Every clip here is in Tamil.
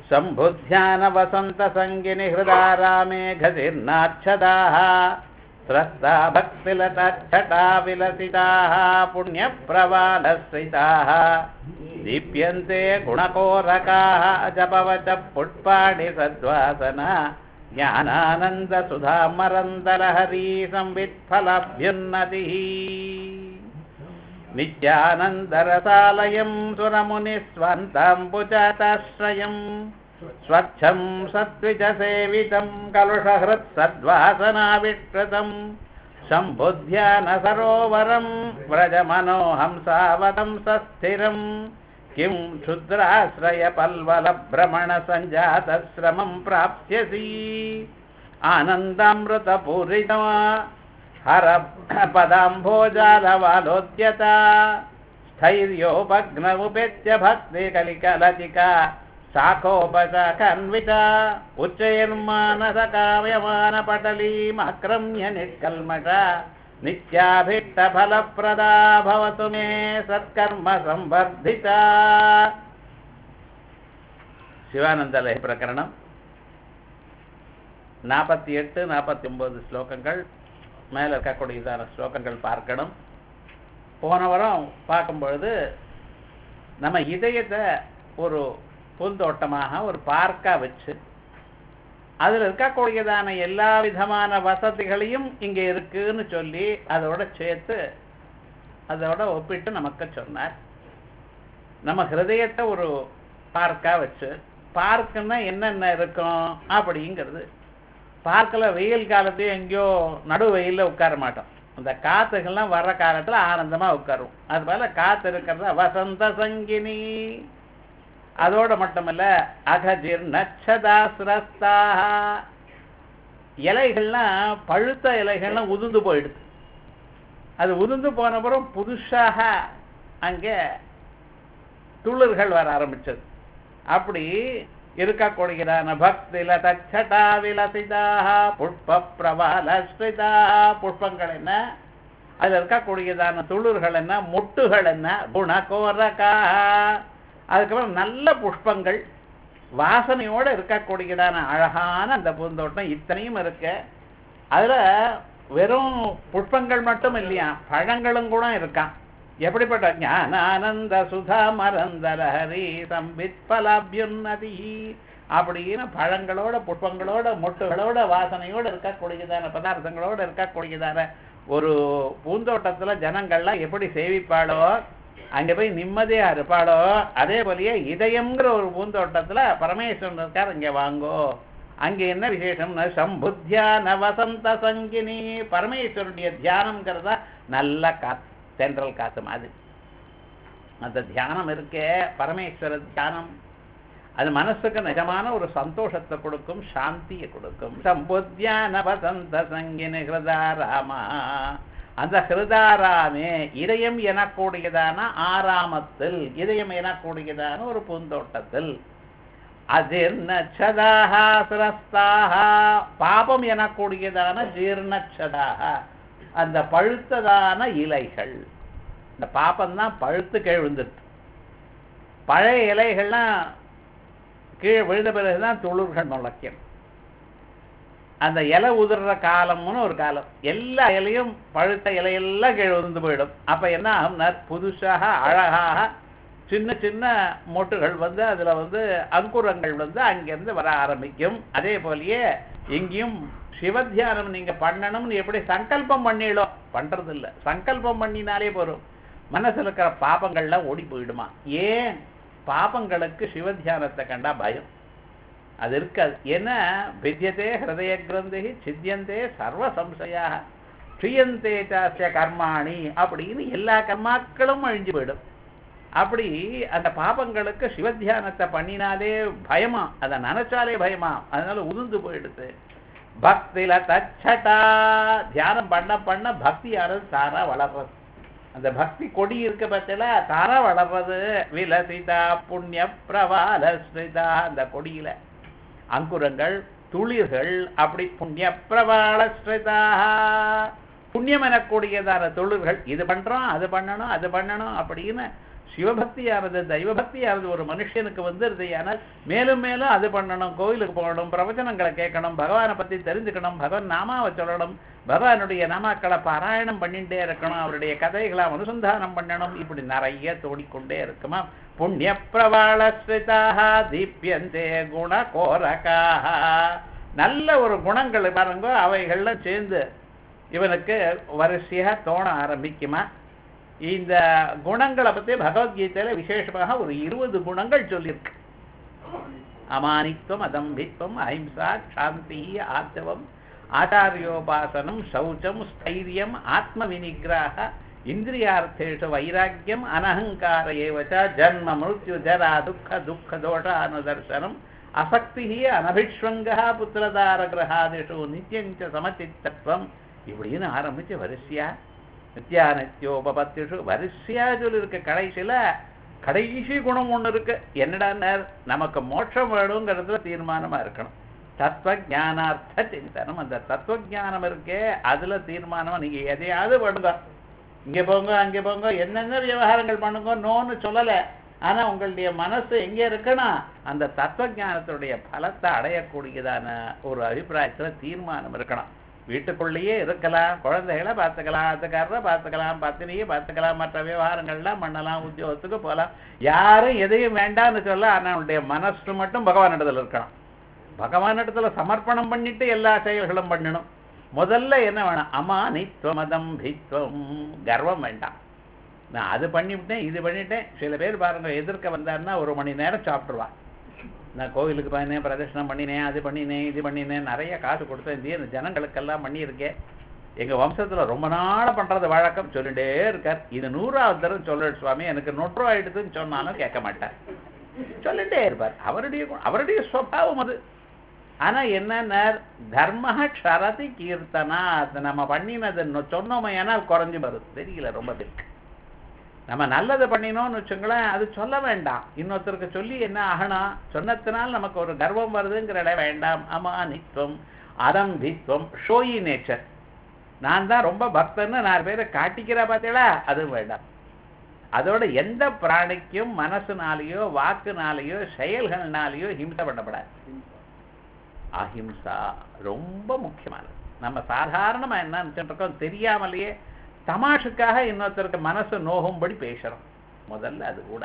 शम्भुध्यानवसन्तसङ्गिनि हृदा रामेघसिर्नाच्छदाः स्रस्ता भक्तिलतच्छटा विलसिताः पुण्यप्रवालश्रिताः दीप्यन्ते गुणकोरकाः जपवच पुष्पाणि सद्वासना ज्ञानानन्दसुधामरन्दलहरी संवित्फलभ्युन्नतिः नित्यानन्दरसालयं सुरमुनिस्वन्ताम्बुजाताश्रयम् स्वच्छं सत्विजसेवितं कलुषहृत्सद्वासनाविष्कृतं शम्भुध्यानसरोवरं व्रजमनोहंसावतं सस्थिरं किं क्षुद्राश्रयपल्वलभ्रमणसञ्जातश्रमं प्राप्स्यसि आनन्दामृतपूरिता हरपदाम्भोजालवालोद्यता स्थैर्योपग्नमुपेत्य भक्तिकलिकलतिका शाखोपशाखन्विता उच्चैर्मानसकाव्यमानपटलीमाक्रम्य निष्कल्मषा नित्याभिष्टफलप्रदा भवतु मे सत्कर्म संवर्धिता சிவானந்தலய பிரகரணம் நாற்பத்தி எட்டு நாற்பத்தி ஒன்பது ஸ்லோகங்கள் மேலே இருக்கக்கூடியதான ஸ்லோகங்கள் பார்க்கணும் போன வாரம் பார்க்கும் பொழுது நம்ம இதயத்தை ஒரு பூந்தோட்டமாக ஒரு பார்க்காக வச்சு அதில் இருக்கக்கூடியதான எல்லா விதமான வசதிகளையும் இங்கே இருக்குன்னு சொல்லி அதோட சேர்த்து அதோட ஒப்பிட்டு நமக்கு சொன்னார் நம்ம ஹிருதயத்தை ஒரு பார்க்காக வச்சு பார்க்குன்னா என்னென்ன இருக்கும் அப்படிங்கிறது பார்க்கில் வெயில் காலத்தையும் எங்கேயோ நடு வெயிலில் உட்கார மாட்டோம் அந்த காத்துக்கெல்லாம் வர்ற காலத்தில் ஆனந்தமாக உட்காரும் அது போல காத்து இருக்கிறத வசந்த சங்கினி அதோட மட்டுமல்ல அகஜிர் நச்சதாசிரஸ்தாக இலைகள்லாம் பழுத்த இலைகள்லாம் உதிர்ந்து போயிடுது அது உதிர்ந்து போன பிறகு புதுசாக அங்கே துளிர்கள் வர ஆரம்பிச்சது அப்படி இருக்கக்கூடியதான பக்தில தச்சடா விலசிதாக புஷ்ப பிரபாலஸ்ரிதாக புஷ்பங்கள் என்ன அதில் இருக்கக்கூடியதான துளிர்கள் என்ன மொட்டுகள் என்ன குணகோரகா அதுக்கப்புறம் நல்ல புஷ்பங்கள் வாசனையோடு இருக்கக்கூடியதான அழகான அந்த பூந்தோட்டம் இத்தனையும் இருக்கு அதில் வெறும் புஷ்பங்கள் மட்டும் இல்லையா பழங்களும் கூட இருக்கான் எப்படிப்பட்ட ஞானானந்த சுதா மரந்தரஹரி சம்பித் பலாபியுன்னதி அப்படின்னு பழங்களோட புஷ்பங்களோட மொட்டுகளோட வாசனையோட இருக்கக்கூடியதான பதார்த்தங்களோட இருக்கக்கூடியதான ஒரு பூந்தோட்டத்துல ஜனங்கள்லாம் எப்படி சேவிப்பாளோ அங்க போய் நிம்மதியா இருப்பாளோ அதே போலயே இதயம்ங்கிற ஒரு பூந்தோட்டத்துல பரமேஸ்வரன் இருக்கார் இங்க வாங்கோ அங்க என்ன விசேஷம்னா சம்புத்தியான வசந்த சங்கினி பரமேஸ்வருடைய தியானம்ங்கிறதா நல்ல காத்து சென்ட்ரல் காத்து மாதிரி அந்த தியானம் இருக்கே பரமேஸ்வர தியானம் அது மனசுக்கு நிஜமான ஒரு சந்தோஷத்தை கொடுக்கும் சாந்தியை கொடுக்கும் சம்புத்தியான வசந்த சங்கினி ஹிருதாராமா அந்த ஹிருதாராமே இதயம் எனக்கூடியதான ஆராமத்தில் இதயம் எனக்கூடியதான ஒரு பூந்தோட்டத்தில் அதிர்ணச்சதாக சிரஸ்தாக பாபம் எனக்கூடியதான ஜீர்ணச்சதாக அந்த பழுத்ததான இலைகள் இந்த பாப்பம்தான் பழுத்து கீழ் விழுந்துருக்கு பழைய இலைகள்லாம் கீழே விழுந்த பிறகுதான் துளிர்கள் முளைக்கும் அந்த இலை உதிர்ற காலம்னு ஒரு காலம் எல்லா இலையும் பழுத்த இலையெல்லாம் கீழே விழுந்து போயிடும் அப்ப என்ன ஆகும்னா புதுசாக அழகாக சின்ன சின்ன மொட்டுகள் வந்து அதுல வந்து அங்குரங்கள் வந்து அங்கிருந்து வர ஆரம்பிக்கும் அதே போலயே எங்கேயும் சிவத்தியானம் நீங்க பண்ணணும்னு எப்படி சங்கல்பம் பண்ணிடும் பண்றது இல்ல சங்கல்பம் பண்ணினாலே போதும் மனசுல இருக்கிற பாபங்கள்லாம் ஓடி போயிடுமா ஏன் பாபங்களுக்கு சிவத்தியானத்தை கண்டா பயம் அது இருக்காது ஏன்னா வித்தியதே ஹிருதய கிரந்தி சித்தியந்தே சர்வ சம்சயாக க்ஷியந்தே சாஸ்ய கர்மாணி அப்படின்னு எல்லா கர்மாக்களும் அழிஞ்சு போயிடும் அப்படி அந்த பாபங்களுக்கு சிவத்தியானத்தை பண்ணினாலே பயமா அதை நினைச்சாலே பயமா அதனால உதிர்ந்து போயிடுது பக்தில தச்சட்டா தியானம் பண்ண பண்ண பக்தியானது தாரா வளர்றது அந்த பக்தி கொடி இருக்க பத்தில தாரா வளர்றது விலசிதா புண்ணிய பிரபாலஸ்ரிதா அந்த கொடியில அங்குரங்கள் துளிர்கள் அப்படி புண்ணிய பிரபாலஸ்ரிதா புண்ணியம் எனக்கூடியதான தொழில்கள் இது பண்றோம் அது பண்ணணும் அது பண்ணணும் அப்படின்னு சிவபக்தியானது தெய்வபக்தியானது ஒரு மனுஷனுக்கு வந்துருது ஆனால் மேலும் மேலும் அது பண்ணணும் கோயிலுக்கு போகணும் பிரவச்சனங்களை கேட்கணும் பகவானை பத்தி தெரிஞ்சுக்கணும் பகவான் நாமாவை சொல்லணும் பகவானுடைய நாமாக்களை பாராயணம் பண்ணிட்டே இருக்கணும் அவருடைய கதைகளை அனுசந்தானம் பண்ணணும் இப்படி நிறைய தோடிக்கொண்டே இருக்குமா புண்ணிய பிரபாளஸ்ரிதாக தீப்யந்தே குண கோரகாக நல்ல ஒரு குணங்கள் பாருங்க அவைகள்லாம் சேர்ந்து இவனுக்கு வரிசையா தோண ஆரம்பிக்குமா இந்த குணங்களை பத்தி பகவத்கீதையில விசேஷமாக ஒரு இருபது குணங்கள் சொல்லியிருக்கு அமானித்வம் அதம்பித்வம் அஹிம்சா சாந்தி ஆர்த்தவம் ஆச்சாரியோபாசனம் சௌச்சம் ஸ்தைரியம் ஆத்ம வினிகிரக இந்திரியார்த்தேஷு வைராக்கியம் அனஹங்கார ஏவச்ச ஜன்ம மிருத்யு ஜரா துக்க துக்க தோஷ அனுதர்சனம் அசக்தி அனபிஷ்வங்க புத்திரதார கிரகாதிஷு நித்தியஞ்ச சமச்சித்தத்துவம் இப்படின்னு ஆரம்பிச்சு வரிசையா நித்யானித்யோபபத்திஷு வரிசையா சொல்லியிருக்க கடைசியில கடைசி குணம் ஒண்ணு இருக்கு என்னடா நமக்கு மோட்சம் வேணுங்கிறதுல தீர்மானமா இருக்கணும் தத்துவ ஞானார்த்த சிந்தனம் அந்த தத்துவ ஞானம் இருக்கே அதுல தீர்மானமா நீங்க எதையாவது பண்ணுங்க இங்க போங்க அங்க போங்க என்னென்ன விவகாரங்கள் பண்ணுங்க நோன்னு சொல்லல ஆனா உங்களுடைய மனசு எங்க இருக்கணும் அந்த தத்துவ ஞானத்துடைய பலத்தை அடையக்கூடியதான ஒரு அபிப்பிராயத்துல தீர்மானம் இருக்கணும் வீட்டுக்குள்ளேயே இருக்கலாம் குழந்தைகளை பார்த்துக்கலாம் அதுக்காரரை பார்த்துக்கலாம் பத்தினியை பார்த்துக்கலாம் மற்ற விவகாரங்கள்லாம் பண்ணலாம் உத்தியோகத்துக்கு போகலாம் யாரும் எதையும் வேண்டாம்னு சொல்ல ஆனால் அவனுடைய மனசு மட்டும் பகவானிடத்துல இருக்கணும் பகவானிடத்துல சமர்ப்பணம் பண்ணிட்டு எல்லா செயல்களும் பண்ணணும் முதல்ல என்ன வேணும் அமானித்வம் அதம்பித்வம் கர்வம் வேண்டாம் நான் அது பண்ணிவிட்டேன் இது பண்ணிட்டேன் சில பேர் பாருங்க எதிர்க்க வந்தாருன்னா ஒரு மணி நேரம் சாப்பிட்ருவான் நான் கோவிலுக்கு போனேன் பிரதர்ஷனம் பண்ணினேன் அது பண்ணினேன் இது பண்ணினேன் நிறைய காசு கொடுத்தேன் இந்த ஜனங்களுக்கெல்லாம் பண்ணியிருக்கேன் எங்க வம்சத்துல ரொம்ப நாளா பண்றது வழக்கம் சொல்லிட்டே இருக்கார் இது நூறாவது தடவை சொல்ல சுவாமி எனக்கு நொற்று ஆயிடுதுன்னு சொன்னாலும் கேட்க மாட்டார் சொல்லிட்டே இருப்பார் அவருடைய கு- அவருடைய சுவாவம் அது ஆனா என்னன்னா தர்ம க்ஷரதி கீர்த்தனா அது நம்ம பண்ணினது நொ- சொன்னோமே ஏன்னா குறைஞ்சு வருது தெரியல ரொம்ப பேருக்கு நம்ம நல்லது பண்ணினோம்னு வச்சுங்களேன் அது சொல்ல வேண்டாம் இன்னொருத்தருக்கு சொல்லி என்ன ஆகணும் சொன்னத்தினால் நமக்கு ஒரு கர்வம் வருதுங்கிற இடம் வேண்டாம் அமானித்வம் அதம்பித்வம் ஷோயி நேச்சர் நான் தான் ரொம்ப பக்தன்னு நாலு பேரை காட்டிக்கிறா பார்த்தீங்களா அதுவும் வேண்டாம் அதோட எந்த பிராணிக்கும் மனசுனாலேயோ வாக்குனாலேயோ செயல்கள்னாலேயோ ஹிம்சை பண்ணப்படாது அஹிம்சா ரொம்ப முக்கியமானது நம்ம சாதாரணமா என்ன நினைச்சிட்டு இருக்கோம் தெரியாமலேயே தமாஷுக்காக இன்னொருத்தருக்கு மனசு நோகும்படி பேசுறோம் முதல்ல அது கூட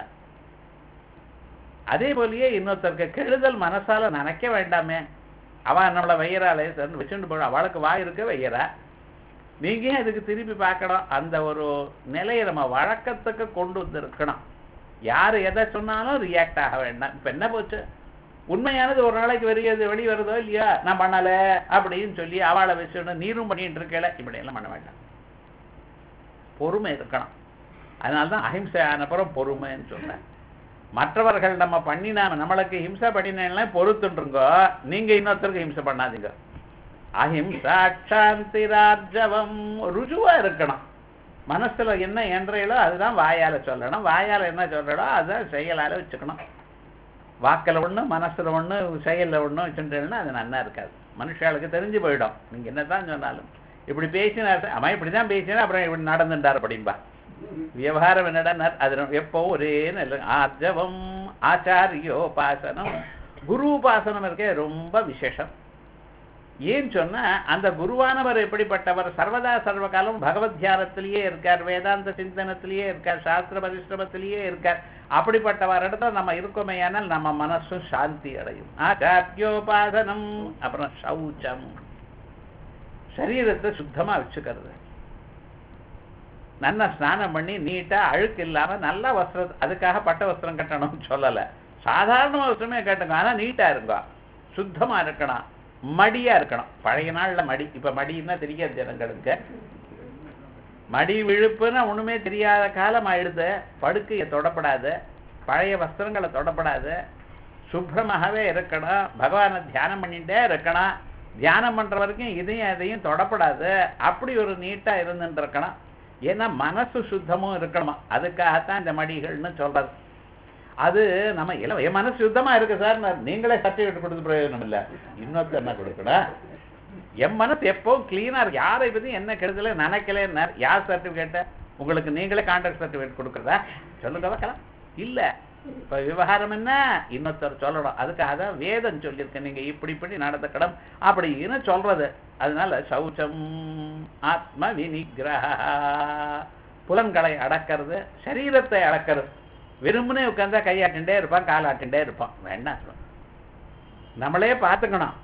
அதே போலயே இன்னொருத்தருக்கு கெடுதல் மனசால நினைக்க வேண்டாமே அவன் நம்மளை வையறாளே சார் வச்சுட்டு போட அவளுக்கு வாய் இருக்க வையறா நீங்க ஏன் இதுக்கு திருப்பி பார்க்கணும் அந்த ஒரு நிலையை நம்ம வழக்கத்துக்கு கொண்டு வந்திருக்கணும் யாரு எதை சொன்னாலும் ரியாக்ட் ஆக வேண்டாம் இப்ப என்ன போச்சு உண்மையானது ஒரு நாளைக்கு வெளியே வெளி வருதோ இல்லையா நான் பண்ணல அப்படின்னு சொல்லி அவளை வச்சுட்டு நீரும் பண்ணிட்டு இருக்கல இப்படி எல்லாம் பண்ண வேண்டாம் பொறுமை இருக்கணும் அதனால தான் அஹிம்சை ஆனப்புறம் பொறுமைன்னு சொன்னேன் மற்றவர்கள் நம்ம பண்ணினா நம்மளுக்கு ஹிம்சை பண்ணினா பொறுத்துட்டுருங்கோ நீங்க இன்னொருத்தருக்கு ஹிம்சை பண்ணாதீங்க அஹிம்சா சாந்திரார்ஜவம் ருஜுவா இருக்கணும் மனசுல என்ன என்றையிலோ அதுதான் வாயால சொல்லணும் வாயால என்ன சொல்றடோ அதுதான் செயலால வச்சுக்கணும் வாக்கில் ஒண்ணு மனசுல ஒண்ணு செயல்ல ஒண்ணு வச்சுட்டேன்னா அது நன்னா இருக்காது மனுஷாளுக்கு தெரிஞ்சு போயிடும் நீங்க என்னதான் சொன்னாலும் இப்படி பேசினார் அம்மா இப்படிதான் பேசினா அப்புறம் இப்படி நடந்துட்டார் அப்படின்பா விவகாரம் என்னடா அது எப்போ ஒரே நல்ல ஆர்ஜவம் ஆச்சாரியோபாசனம் குரு உபாசனம் இருக்கே ரொம்ப விசேஷம் ஏன் சொன்னா அந்த குருவானவர் எப்படிப்பட்டவர் சர்வதா சர்வகாலம் பகவத் தியானத்திலேயே இருக்கார் வேதாந்த சிந்தனத்திலேயே இருக்கார் சாஸ்திர பரிசிரமத்திலேயே இருக்கார் அப்படிப்பட்டவர் இடத்துல நம்ம இருக்கோமே ஆனால் நம்ம மனசும் சாந்தி அடையும் ஆச்சாரியோபாசனம் அப்புறம் சௌச்சம் சரீரத்தை சுத்தமா வச்சுக்கிறது நல்லா ஸ்நானம் பண்ணி நீட்டா அழுக்கு இல்லாம நல்ல வஸ்திரம் அதுக்காக பட்ட வஸ்திரம் கட்டணும்னு சொல்லல சாதாரண வஸ்திரமே கட்டுங்க ஆனா நீட்டா இருங்க சுத்தமா இருக்கணும் மடியா இருக்கணும் பழைய நாள்ல மடி இப்ப மடின்னா தெரியாது ஜனங்களுக்கு மடி விழுப்புன்னா ஒண்ணுமே தெரியாத காலம் ஆயிடுது படுக்கையை தொடப்படாது பழைய வஸ்திரங்களை தொடப்படாது சுப்ரமாகவே இருக்கணும் பகவானை தியானம் பண்ணிட்டே இருக்கணும் தியானம் பண்ற வரைக்கும் இதையும் அதையும் தொடப்படாது அப்படி ஒரு நீட்டா இருந்துட்டு இருக்கணும் ஏன்னா மனசு சுத்தமும் இருக்கணுமா அதுக்காகத்தான் இந்த மடிகள்னு சொல்றது அது நம்ம இல்ல என் மனசு சுத்தமா இருக்கு சார் நான் நீங்களே சர்டிஃபிகேட் கொடுத்து பிரயோஜனம் இல்ல இன்னொருத்தர் என்ன கொடுக்கணும் என் மனசு எப்பவும் கிளீனா இருக்கு யாரை பத்தி என்ன கெடுதல நினைக்கலன்னார் யார் சர்டிபிகேட்ட உங்களுக்கு நீங்களே கான்ட்ராக்ட் சர்டிஃபிகேட் கொடுக்குறதா சொல்லுங்க பார்க்கலாம் இல்ல இப்ப விவகாரம் என்ன இன்னொருத்தர் சொல்லணும் அதுக்காக தான் வேதம் சொல்லியிருக்கு நீங்க இப்படி இப்படி நடந்துக்கணும் அப்படின்னு சொல்றது அதனால சௌச்சம் ஆத்ம வினிகிரக புலன்களை அடக்கிறது சரீரத்தை அடக்கிறது விரும்புனே உட்கார்ந்தா கையாட்டிண்டே இருப்பான் காலாட்டிண்டே இருப்பான் வேண்டாம் சொல்லுங்க. நம்மளே பார்த்துக்கணும்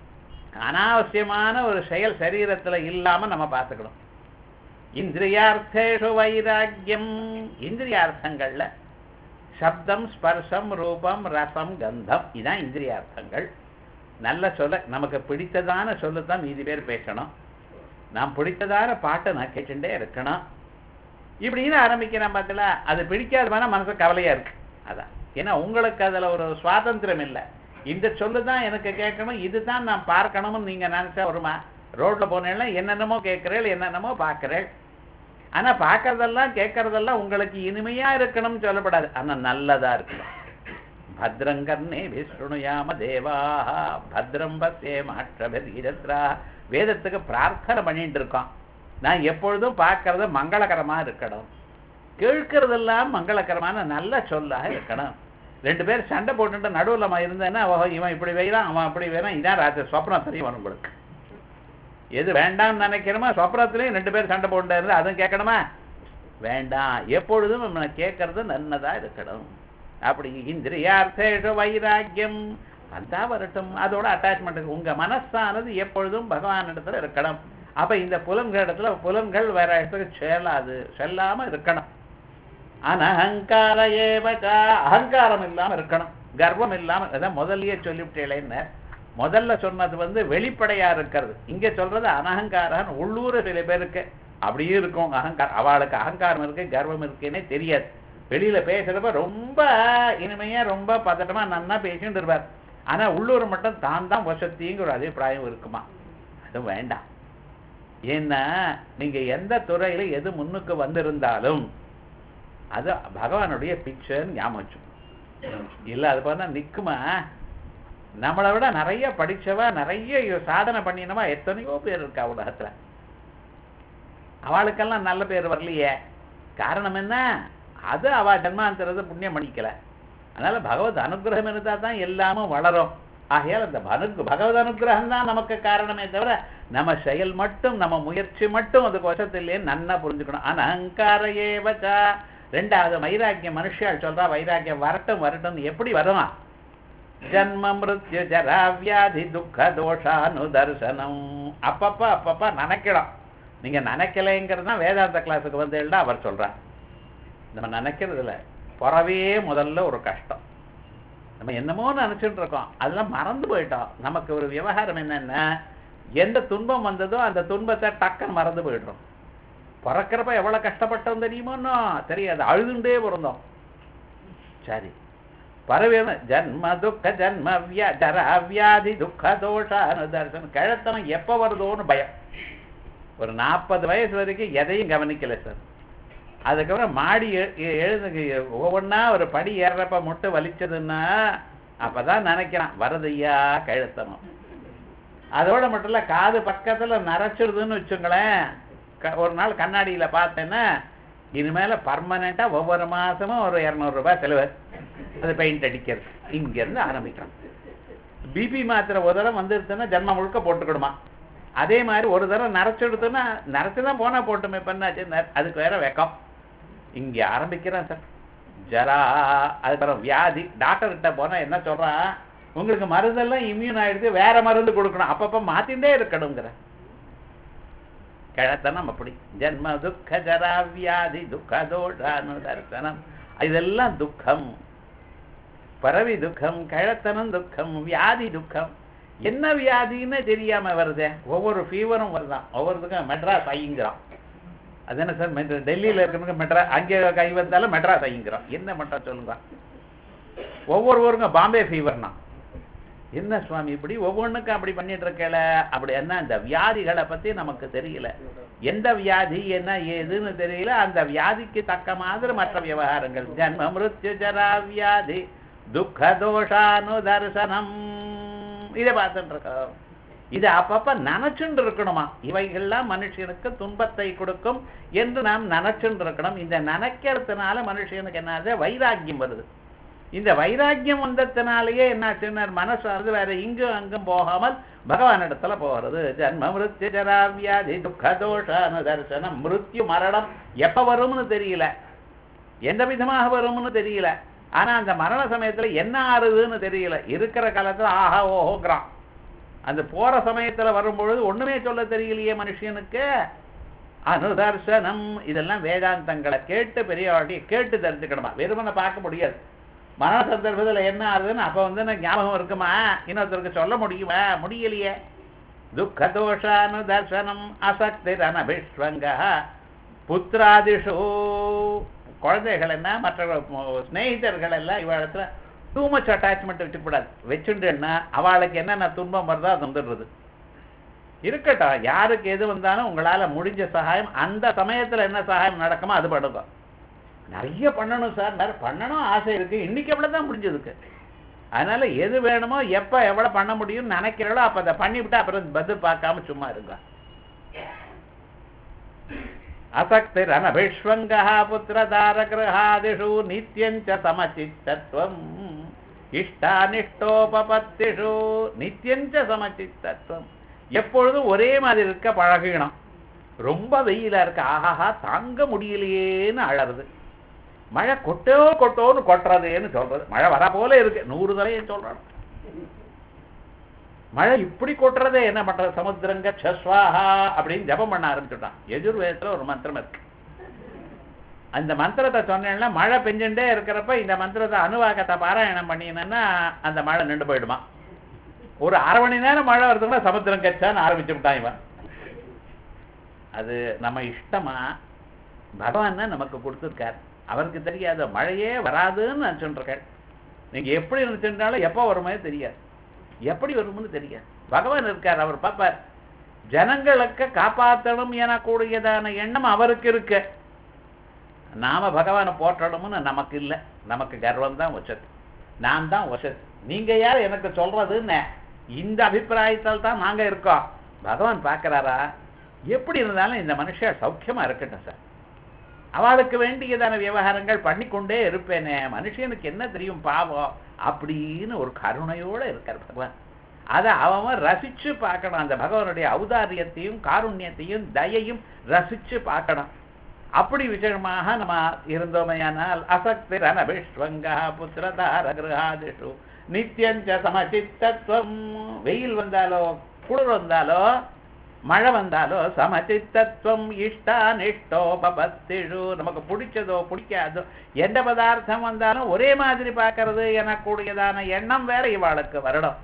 அனாவசியமான ஒரு செயல் சரீரத்துல இல்லாம நம்ம பார்த்துக்கணும் இந்திரியார்த்தேஷு வைராக்கியம் இந்திரியார்த்தங்கள்ல சப்தம் ஸ்பர்சம் ரூபம் ரசம் கந்தம் இதான் இந்திரியார்த்தங்கள் நல்ல சொல்ல நமக்கு பிடித்ததான சொல்லு தான் மீதி பேர் பேசணும் நாம் பிடித்ததான பாட்டை நான் கேட்டுட்டே இருக்கணும் இப்படின்னு ஆரம்பிக்கிறேன் பார்த்தல அது பிடிக்காதமான மனசு கவலையா இருக்கு அதான் ஏன்னா உங்களுக்கு அதுல ஒரு சுவாதந்திரம் இல்லை இந்த சொல்லு தான் எனக்கு கேட்கணும் இதுதான் நான் பார்க்கணும்னு நீங்க நினைச்சா வருமா ரோட்ல போனேன்னா என்னென்னமோ கேட்கிறேள் என்னென்னமோ பார்க்கிறேள் ஆனா பார்க்கறதெல்லாம் கேட்கறதெல்லாம் உங்களுக்கு இனிமையா இருக்கணும்னு சொல்லப்படாது ஆனா நல்லதா இருக்கணும் பத்ரங்கர்ணே விஷ்ணுயாம தேவாக பத்ரம் பத்தே மாற்றபரீரத்ரா வேதத்துக்கு பிரார்த்தனை பண்ணிட்டு இருக்கோம் நான் எப்பொழுதும் பார்க்கறது மங்களகரமா இருக்கணும் கேட்கறதெல்லாம் மங்களகரமான நல்ல சொல்லாக இருக்கணும் ரெண்டு பேர் சண்டை போட்டுட்டு நடுவில் நம்ம இருந்தேன்னா ஓஹோ இவன் இப்படி வைறான் அவன் அப்படி வைறான் இதான் ராத்திரி சொப்னம் தெரியும் வரும் உங்களுக்கு எது வேண்டாம்னு நினைக்கிறோமோ சொப்னத்திலையும் ரெண்டு பேர் சண்டை போட்டு இருந்தா அதுவும் கேட்கணுமா வேண்டாம் எப்பொழுதும் நம்ம கேட்கறது நன்னதா இருக்கணும் அப்படி இந்திரியார்த்தேஷ வைராக்கியம் வந்தா வரட்டும் அதோட அட்டாச்மெண்ட் உங்க மனசானது எப்பொழுதும் பகவான் இடத்துல இருக்கணும் அப்ப இந்த புலன்கள் இடத்துல புலன்கள் வேற இடத்துக்கு செல்லாது செல்லாம இருக்கணும் அனஹங்கார ஏவச்சா அகங்காரம் இல்லாம இருக்கணும் கர்வம் இல்லாம அதான் முதல்லயே சொல்லிவிட்டேன்னு முதல்ல சொன்னது வந்து வெளிப்படையா இருக்கிறது இங்க சொல்றது அனஹங்காரன் உள்ளூர சில பேருக்கு அப்படியே இருக்கும் அகங்காரம் அவளுக்கு அகங்காரம் இருக்கு கர்வம் இருக்குன்னே தெரியாது வெளியில பேசுறப்ப ரொம்ப இனிமையா ரொம்ப பதட்டமா நன்னா பேசிட்டு இருப்பார் ஆனா உள்ளூர் மட்டும் தான் தான் வசத்திங்கிற ஒரு அபிப்பிராயம் இருக்குமா அது வேண்டாம் ஏன்னா நீங்க எந்த துறையில எது முன்னுக்கு வந்திருந்தாலும் அது பகவானுடைய பிக்சர் ஞாபகம் வச்சுக்கணும். இல்ல அது பார்த்தா நிக்குமா நம்மளை விட நிறைய படிச்சவ நிறைய சாதனை பண்ணினவா எத்தனையோ பேர் இருக்கா உலகத்துல அவளுக்கெல்லாம் நல்ல பேர் வரலையே காரணம் என்ன அது அவ ஜன்மாந்தரத்தை புண்ணியம் பண்ணிக்கல அதனால பகவத் அனுகிரகம் இருந்தா தான் எல்லாமும் வளரும் ஆகையால் அந்த பனு பகவத் அனுகிரகம் தான் நமக்கு காரணமே தவிர நம்ம செயல் மட்டும் நம்ம முயற்சி மட்டும் அதுக்கு வசத்திலே நன்னா புரிஞ்சுக்கணும் அனங்கார ஏவச்சா ரெண்டாவது வைராக்கியம் மனுஷால் சொல்றா வைராக்கியம் வரட்டும் வரட்டும் எப்படி வரும் ஜன்ம மிருத்யு ஜரா வியாதி துக்க தோஷானு தர்சனம் அப்பப்ப அப்பப்ப நினைக்கலாம் நீங்க நினைக்கலைங்கிறது தான் வேதாந்த கிளாஸுக்கு வந்தேன்னா அவர் சொல்றார் நம்ம நினைக்கிறது இல்ல பிறவே முதல்ல ஒரு கஷ்டம் நம்ம என்னமோ நினைச்சிட்டு இருக்கோம் அதெல்லாம் மறந்து போயிட்டோம் நமக்கு ஒரு விவகாரம் என்னன்னா எந்த துன்பம் வந்ததோ அந்த துன்பத்தை டக்குன்னு மறந்து போயிடுறோம் பிறக்கிறப்ப எவ்வளவு கஷ்டப்பட்டோம் தெரியுமோன்னோ தெரியாது அழுதுண்டே பிறந்தோம் சரி பரவேன ஜன்ம துக்க ஜன்ம வியா ஜரா வியாதி துக்க தோஷானு தர்சனம் கிழத்தனம் எப்ப வருதோன்னு பயம் ஒரு நாற்பது வயசு வரைக்கும் எதையும் கவனிக்கல சார் அதுக்கப்புறம் மாடி எ- எ- எழுந்து ஒவ்வொன்றா ஒரு படி ஏறுறப்ப மட்டும் வலிச்சதுன்னா அப்பதான் நினைக்கிறான் வரதையா கழுத்தணும் அதோட மட்டும் இல்ல காது பக்கத்துல நரைச்சிடுதுன்னு வச்சுங்களேன் க- ஒரு நாள் கண்ணாடியில பார்த்தேன்னா இனிமேல பர்மனெண்டா ஒவ்வொரு மாசமும் ஒரு இருநூறு ரூபாய் செலவு அது பெயிண்ட் அடிக்கிறது இங்க இருந்து ஆரம்பிக்கலாம் பிபி மாத்திரை ஒரு தடவை வந்துருச்சுன்னா ஜன்மம் முழுக்க போட்டுக்கிடுமா அதே மாதிரி ஒரு தடவை நரைச்சிடுதுன்னா நரைச்சுதான் போனா போட்டுமே பண்ணாச்சு ந- அதுக்கு வேற வெக்கம் இங்க ஆரம்பிக்கிறேன் சார் ஜரா அதுக்கப்புறம் வியாதி டாக்டர் கிட்ட போனா என்ன சொல்றான் உங்களுக்கு மருந்தெல்லாம் இம்யூன் ஆயிடுது வேற மருந்து கொடுக்கணும் அப்பப்ப மாத்திண்டே இருக்கணுங்கிற கிழத்தனம் அப்படி ஜன்ம துக்க ஜரா வியாதி துக்க தோஷானு தர்சனம் இதெல்லாம் துக்கம் பரவி துக்கம் கிழத்தனம் துக்கம் வியாதி துக்கம் என்ன வியாதின்னு தெரியாம வருதே ஒவ்வொரு ஃபீவரும் வருதான் ஒவ்வொருத்துக்கும் மெட்ராஸ் ஐங்கிறான் அது என்ன சார் மெட்ரா டெல்லியில இருக்கிறவங்க மெட்ராஸ் அங்கே கை வந்தாலும் மெட்ராஸ் ஐங்கிறோம் என்ன மெட்ராஸ் சொல்லுங்க ஒவ்வொரு ஊருங்க பாம்பே ஃபீவர்னா என்ன சுவாமி இப்படி ஒவ்வொன்றுக்கும் அப்படி பண்ணிட்டு இருக்கல அப்படி என்ன இந்த வியாதிகளை பத்தி நமக்கு தெரியல எந்த வியாதி என்ன ஏதுன்னு தெரியல அந்த வியாதிக்கு தக்க மாதிரி மற்ற விவகாரங்கள் ஜன்ம மிருத்யு ஜரா வியாதி துக்க தோஷானு தர்சனம் இதை பார்த்துட்டு இருக்கோம் இது அப்பப்ப நினைச்சுட்டு இருக்கணுமா இவைகள்லாம் மனுஷனுக்கு துன்பத்தை கொடுக்கும் என்று நாம் நினைச்சுட்டு இருக்கணும் இந்த நினைக்கிறதுனால மனுஷனுக்கு என்னது வைராக்கியம் வருது இந்த வைராக்கியம் வந்ததுனாலேயே என்னாச்சுன்னா மனசு அது வேற இங்கும் அங்கும் போகாமல் பகவான் இடத்துல போகிறது ஜன்ம மிருத்யு ஜராவியாதி துக்க தோஷான தரிசனம் மிருத்யு மரணம் எப்ப வரும்னு தெரியல எந்த விதமாக வரும்னு தெரியல ஆனா அந்த மரண சமயத்துல என்ன ஆறுதுன்னு தெரியல இருக்கிற காலத்துல ஆஹா ஓஹோங்கிறான் அந்த போற சமயத்துல வரும்பொழுது ஒண்ணுமே சொல்ல தெரியலையே மனுஷனுக்கு அனுதர்சனம் இதெல்லாம் வேதாந்தங்களை கேட்டு பெரியவாட்டி கேட்டு தெரிஞ்சுக்கணுமா வெறுமனை பார்க்க முடியாது மரண சந்தர்ப்பத்துல என்ன ஆகுதுன்னு அப்ப வந்து எனக்கு ஞாபகம் இருக்குமா இன்னொருத்தருக்கு சொல்ல முடியுமா முடியலையே துக்க தோஷானுதர்சனம் அசக்தி ரணபிஷ்வங்க புத்திராதிஷு குழந்தைகள் என்ன மற்ற ஸ்நேகிதர்கள் எல்லாம் இவ்விடத்துல டூ மச் அட்டாச்மெண்ட் வச்சுக்கூடாது வச்சுட்டுன்னா அவளுக்கு என்னென்ன துன்பம் வருதோ அது வந்துடுறது இருக்கட்டும் யாருக்கு எது வந்தாலும் உங்களால முடிஞ்ச சகாயம் அந்த சமயத்துல என்ன சகாயம் நடக்குமோ அது பண்ணுங்க நிறைய பண்ணணும் சார் நிறைய பண்ணணும் ஆசை இருக்கு இன்னைக்கு எவ்வளவுதான் முடிஞ்சதுக்கு அதனால எது வேணுமோ எப்ப எவ்வளவு பண்ண முடியும்னு நினைக்கிறீங்களோ அப்ப அதை பண்ணிவிட்டு அப்புறம் பதில் பார்க்காம சும்மா இருங்க அசக்திரனபிஷ்வங்கா புத்திரதாரகிரகாதிஷு நித்யஞ்ச சமச்சித்தத்துவம் இஷ்டானிஷ்டோபபத்திஷு நித்யஞ்ச சமச்சித்தத்துவம் எப்பொழுதும் ஒரே மாதிரி இருக்க பழகிக்கணும் ரொம்ப வெயிலா இருக்கு ஆஹாஹா தாங்க முடியலையேன்னு அழறது மழை கொட்டோ கொட்டோன்னு கொட்டுறதேன்னு சொல்றது மழை வரா போல இருக்கு நூறு தரையும் சொல்றான் மழை இப்படி கொட்டுறதே என்ன பண்றது சமுத்திரங்க சஸ்வாஹா அப்படின்னு ஜபம் பண்ண ஆரம்பிச்சுட்டான் எஜுர்வேதத்துல ஒரு மந்திரம் இருக்கு அந்த மந்திரத்தை சொன்னேன்னா மழை பெஞ்சுட்டே இருக்கிறப்ப இந்த மந்திரத்தை அணுவாக்கத்தை பாராயணம் பண்ணினேன்னா அந்த மழை நின்று போயிடுமா ஒரு அரை மணி நேரம் மழை வருதுன்னா சமுத்திரம் கச்சான்னு ஆரம்பிச்சு விட்டான் இவன் அது நம்ம இஷ்டமா பகவான் தான் நமக்கு கொடுத்துருக்கார் அவருக்கு தெரியாத மழையே வராதுன்னு நினச்சுருக்கேன் நீங்க எப்படி நினைச்சிருந்தாலும் எப்போ வருமே தெரியாது எப்படி வரும்னு தெரியாது பகவான் இருக்கார் அவர் பார்ப்பார் ஜனங்களுக்கு காப்பாற்றணும் எனக்கூடியதான எண்ணம் அவருக்கு இருக்கு நாம பகவானை போற்றணும்னு நமக்கு இல்லை நமக்கு கர்வம் தான் வச்சது நான் தான் வசது நீங்க யார் எனக்கு சொல்றதுன்னு இந்த அபிப்பிராயத்தால் தான் நாங்க இருக்கோம் பகவான் பார்க்கறாரா எப்படி இருந்தாலும் இந்த மனுஷன் சௌக்கியமா இருக்கட்டும் சார் அவளுக்கு வேண்டியதான விவகாரங்கள் பண்ணிக்கொண்டே இருப்பேனே மனுஷனுக்கு என்ன தெரியும் பாவம் அப்படின்னு ஒரு கருணையோட இருக்கார் பகவான் அதை அவன் ரசிச்சு பார்க்கணும் அந்த பகவானுடைய ஔதாரியத்தையும் காருண்யத்தையும் தயையும் ரசிச்சு பார்க்கணும் அப்படி விஷயமாக நம்ம இருந்தோமையானால் அசக்தி ரணபிஷ்வங்கா புத்திரதார கிரகாதிஷு நித்தியஞ்ச சமச்சித்தத்துவம் வெயில் வந்தாலோ குளிர் வந்தாலோ மழை வந்தாலோ சமச்சித்தத்துவம் இஷ்டானிஷ்டோபபத்திஷு நமக்கு பிடிச்சதோ பிடிக்காதோ எந்த பதார்த்தம் வந்தாலும் ஒரே மாதிரி பார்க்கறது எனக்கூடியதான எண்ணம் வேற இவாளுக்கு வரணும்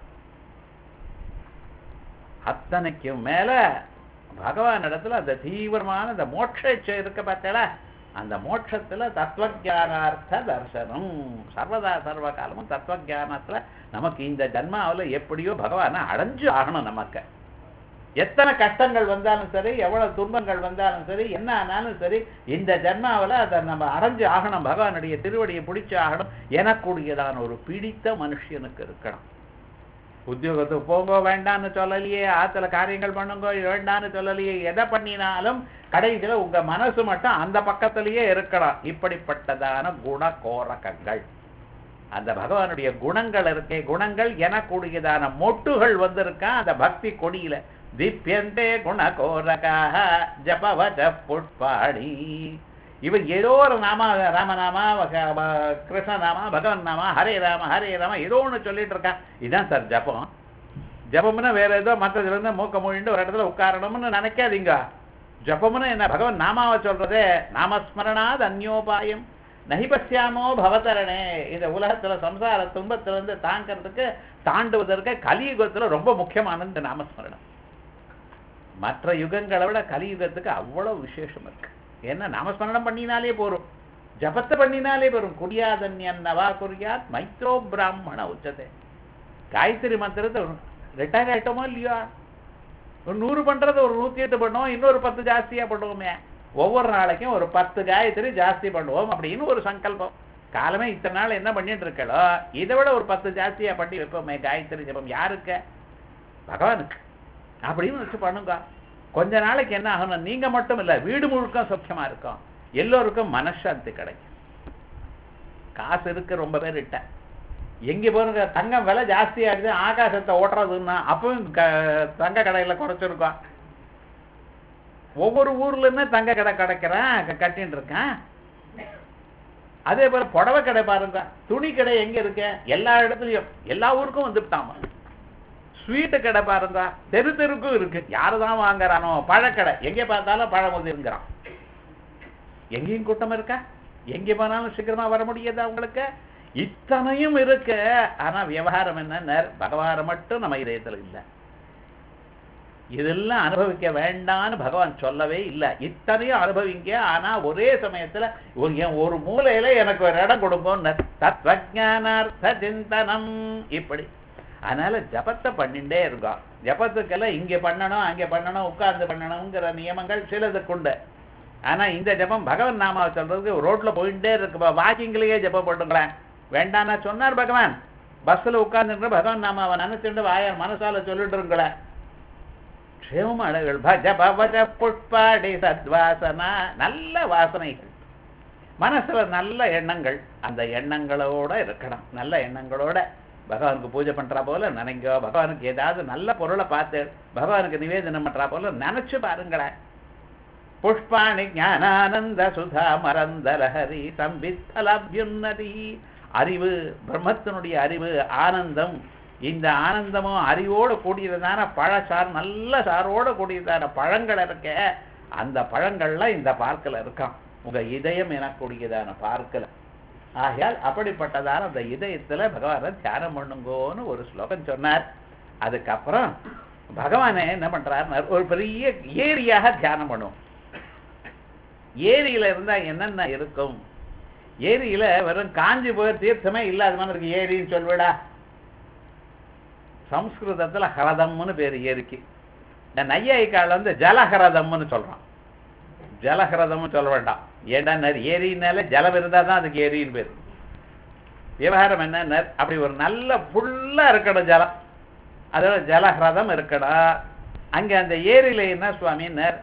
அத்தனைக்கும் மேல பகவான் இடத்துல அந்த தீவிரமான அந்த மோட்ச இச்சை இருக்க பார்த்தல அந்த மோட்சத்துல தத்துவஜானார்த்த தர்சனம் சர்வதா சர்வ காலமும் தத்துவஜானத்துல நமக்கு இந்த ஜன்மாவுல எப்படியோ பகவானை அடைஞ்சு ஆகணும் நமக்கு எத்தனை கஷ்டங்கள் வந்தாலும் சரி எவ்வளவு துன்பங்கள் வந்தாலும் சரி என்ன ஆனாலும் சரி இந்த ஜன்மாவில் அதை நம்ம அடைஞ்சு ஆகணும் பகவானுடைய திருவடியை பிடிச்சு ஆகணும் எனக்கூடியதான ஒரு பிடித்த மனுஷனுக்கு இருக்கணும் உத்தியோகத்துக்கு போங்க வேண்டான்னு சொல்லலையே ஆத்துல காரியங்கள் பண்ணுங்க வேண்டான்னு சொல்லலையே எதை பண்ணினாலும் கடைசியில உங்க மனசு மட்டும் அந்த பக்கத்திலேயே இருக்கணும் இப்படிப்பட்டதான குண கோரகங்கள் அந்த பகவானுடைய குணங்கள் இருக்கே குணங்கள் எனக்கூடியதான மொட்டுகள் வந்திருக்கா அந்த பக்தி கொடியில திப்யந்தே குண கோரகாக ஜபவஜ புட்பாடி இவன் ஏதோ ஒரு நாம ராமநாமா வக- வ- கிருஷ்ணநாமா பகவன் நாமா ஹரே ராம ஹரே ராம ஏதோ ஒண்ணு சொல்லிட்டு இருக்கான் இதுதான் சார் ஜபம் ஜபம்னா வேற ஏதோ மற்றதுல இருந்து மூக்க மொழிண்டு ஒரு இடத்துல உட்காரணும்னு நினைக்காதீங்க ஜபம்னு என்ன பகவான் நாமாவை சொல்றதே நாமஸ்மரணாத் அந்யோபாயம் நஹிபஸ்யாமோ பவதரணே இந்த உலகத்துல சம்சார துன்பத்துல இருந்து தாங்கிறதுக்கு தாண்டுவதற்கு கலியுகத்துல ரொம்ப முக்கியமானது இந்த நாமஸ்மரணம் மற்ற யுகங்களை விட கலியுகத்துக்கு அவ்வளவு விசேஷம் இருக்கு ஏன்னா நாமஸ்மரணம் பண்ணினாலே போரும் ஜபத்தை பண்ணினாலே போரும் குடியாதன்யன் நவா குறியாத் மைத்ரோ பிராமண உச்சதே காயத்ரி மந்திரத்தை ரிட்டையர் ஆயிட்டோமோ இல்லையா ஒரு நூறு பண்றது ஒரு நூத்தி எட்டு பண்ணுவோம் இன்னொரு பத்து ஜாஸ்தியா பண்ணுவோமே ஒவ்வொரு நாளைக்கும் ஒரு பத்து காயத்ரி ஜாஸ்தி பண்ணுவோம் அப்படின்னு ஒரு சங்கல்பம் காலமே இத்தனை நாள் என்ன பண்ணிட்டு இருக்களோ இதை விட ஒரு பத்து ஜாஸ்தியா பண்ணி வைப்போமே காயத்ரி ஜபம் யாருக்கு பகவானுக்கு அப்படின்னு வச்சு பண்ணுங்க கொஞ்ச நாளைக்கு என்ன ஆகணும் நீங்க மட்டும் இல்ல வீடு முழுக்க சௌக்கியமா இருக்கும் எல்லோருக்கும் மனசாந்தி கிடைக்கும் காசு இருக்கு ரொம்ப பேர் இட்ட எங்க போறங்க தங்கம் விலை ஜாஸ்தி ஆயிடுது ஆகாசத்தை ஓட்டுறதுன்னா அப்பவும் க- தங்க கடையில குறைச்சிருக்கோம் ஒவ்வொரு ஊர்லயுமே தங்க கடை கிடைக்கிறேன் க- கட்டின்னு இருக்கேன் அதே போல புடவை கடை பாருங்க துணி கடை எங்க இருக்கு எல்லா இடத்துலயும் எல்லா ஊருக்கும் வந்துட்டாமா ஸ்வீட்டு கடை பாருங்க தெரு தெருக்கும் இருக்கு யாரு தான் வாங்குறானோ பழக்கடை எங்க பார்த்தாலும் பழம் வந்துருங்கிறான் எங்கேயும் கூட்டம் இருக்கா எங்க போனாலும் சீக்கிரமா வர முடியாதா உங்களுக்கு இத்தனையும் இருக்கு ஆனா விவகாரம் என்ன பகவான மட்டும் நம்ம இதயத்துல இல்லை இதெல்லாம் அனுபவிக்க வேண்டாம்னு பகவான் சொல்லவே இல்லை இத்தனையும் அனுபவிங்க ஆனா ஒரே சமயத்துல ஒரு என் ஒரு மூலையில எனக்கு ஒரு இடம் கொடுக்கும் தத்வஜானார்த்த சிந்தனம் இப்படி அதனால ஜபத்தை பண்ணிட்டே இருக்கோம் ஜபத்துக்கெல்லாம் இங்க பண்ணணும் அங்க பண்ணணும் உட்கார்ந்து பண்ணணுங்கிற நியமங்கள் சிலதுக்குண்டு ஆனா இந்த ஜபம் பகவான் நாமாவை சொல்றதுக்கு ரோட்ல போயிட்டே இருக்கு வாக்கிங்லயே ஜபம் பண்ணுங்களேன் வேண்டாம்னா சொன்னார் பகவான் பஸ்ல உட்கார்ந்துட்டு பகவான் நாமாவை நினைச்சுட்டு வாய மனசால சொல்லிட்டு இருங்களேன் க்ஷேமமானவர்கள் பஜ பவஜ புஷ்பாடி சத்வாசனா நல்ல வாசனைகள் மனசுல நல்ல எண்ணங்கள் அந்த எண்ணங்களோட இருக்கணும் நல்ல எண்ணங்களோட பகவானுக்கு பூஜை பண்றா போல நினைங்க பகவானுக்கு ஏதாவது நல்ல பொருளை பார்த்து பகவானுக்கு நிவேதனம் பண்றா போல நினைச்சு பாருங்களேன் புஷ்பாணி ஞானானந்த சுதா மரந்த லஹரி சம்பித்தலபியுன்னதி அறிவு பிரம்மத்தினுடைய அறிவு ஆனந்தம் இந்த ஆனந்தமும் அறிவோடு கூடியதான பழச்சார் நல்ல சாரோடு கூடியதான பழங்கள் இருக்க அந்த பழங்கள்லாம் இந்த பார்க்கல இருக்கான் உங்க இதயம் எனக்கூடியதான பார்க்கல ஆகையால் அப்படிப்பட்டதான அந்த இதயத்துல பகவானை தியானம் பண்ணுங்கோன்னு ஒரு ஸ்லோகம் சொன்னார் அதுக்கப்புறம் பகவானை என்ன பண்றார் ஒரு பெரிய ஏரியாக தியானம் பண்ணுவோம் ஏரியில இருந்தா என்னென்ன இருக்கும் ஏரியில வெறும் காஞ்சி போய் தீர்த்தமே இல்லாத மாதிரி இருக்கு ஏரின்னு சொல்விடா சம்ஸ்கிருதத்துல ஹரதம்னு பேர் ஏரிக்கு இந்த நையாயிக்கால வந்து ஜலஹரதம்னு சொல்றான் ஜலஹரதம்னு சொல்ல வேண்டாம் ஏண்டா நர் ஏரினால ஜலம் இருந்தா தான் அதுக்கு ஏரின்னு பேர் விவகாரம் என்ன அப்படி ஒரு நல்ல ஃபுல்லா இருக்கணும் ஜலம் அதோட ஜலஹரதம் இருக்கணும் அங்க அந்த ஏரியில என்ன சுவாமின்னர்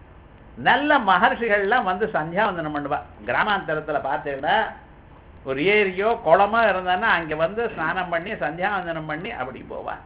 நல்ல மகர்ஷிகள்லாம் வந்து சந்தியாவந்தனம் பண்ணுவா கிராமாந்தரத்துல பார்த்தீங்கன்னா ஒரு ஏரியோ குளமோ இருந்தான்னா அங்க வந்து ஸ்நானம் பண்ணி சந்தியாவந்தனம் பண்ணி அப்படி போவா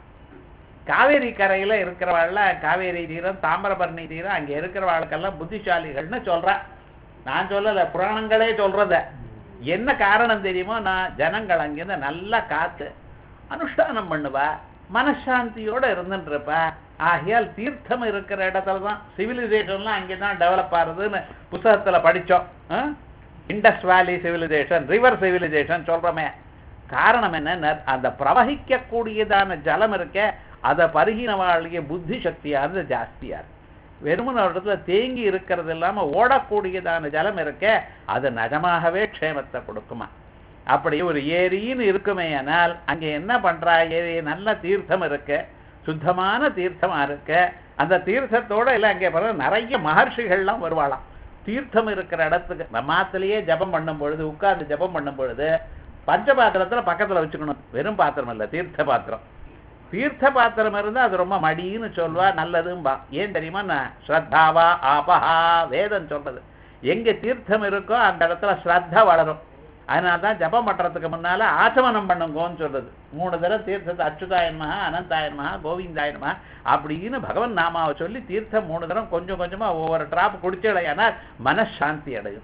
காவேரி கரையில இருக்கிறவாள்ல காவேரி தீரம் தாமிரபரணி தீரம் அங்க இருக்கிறவாளுக்கெல்லாம் புத்திசாலிகள்னு சொல்றா நான் சொல்லல புராணங்களே சொல்றத என்ன காரணம் தெரியுமோ நான் ஜனங்கள் அங்கிருந்து நல்லா காத்து அனுஷ்டானம் பண்ணுவா மனசாந்தியோட இருந்துட்டு இருப்பா ஆகையால் தீர்த்தம் இருக்கிற இடத்துல தான் சிவிலைசேஷன்லாம் அங்கே தான் டெவலப் ஆகுதுன்னு புத்தகத்துல படிச்சோம் ஆ? Indus valley civilisation river civilisation சொல்றோமே காரணம் என்ன அந்த பிரவகிக்கக்கூடியதான ஜலம் இருக்க அதை பருகினவாளுடைய புத்தி சக்தியானது ஜாஸ்தியா இருக்கு வெறுமன ஒரு இடத்துல தேங்கி இருக்கிறது இல்லாம ஓடக்கூடியதான ஜலம் இருக்க அது நிஜமாகவே க்ஷேமத்தை கொடுக்குமா அப்படி ஒரு ஏரின்னு இருக்குமே ஆனால் அங்க என்ன பண்றா ஏரி நல்ல தீர்த்தம் இருக்கு சுத்தமான தீர்த்தமா இருக்கு அந்த தீர்த்தத்தோட இல்ல அங்கே பாருங்க நிறைய மகர்ஷிகள்லாம் வருவாளாம் தீர்த்தம் இருக்கிற இடத்துக்கு நம்மாத்திலேயே ஜபம் பண்ணும் பொழுது உட்கார்ந்து ஜபம் பண்ணும் பொழுது பஞ்ச பாத்திரத்துல பக்கத்துல வச்சுக்கணும் வெறும் பாத்திரம் இல்ல தீர்த்த பாத்திரம் தீர்த்த பாத்திரம் இருந்தா அது ரொம்ப மடின்னு சொல்வா நல்லதும்பா ஏன் தெரியுமா நான் ஸ்ரத்தாவா ஆபஹா வேதம் சொல்றது எங்க தீர்த்தம் இருக்கோ அந்த இடத்துல ஸ்ரத்த வளரும் அதனால தான் ஜபம் பண்றதுக்கு முன்னால ஆச்சமனம் பண்ணுங்கோன்னு சொல்றது மூணு தடவை தீர்த்தத்தை அச்சுதாயன்மஹா அனந்தாயன்மஹா கோவிந்தாயன்மஹா அப்படின்னு பகவன் நாமாவை சொல்லி தீர்த்தம் மூணு தடவை கொஞ்சம் கொஞ்சமா ஒவ்வொரு டிராப் குடிச்சடையானால் மனசாந்தி அடையும்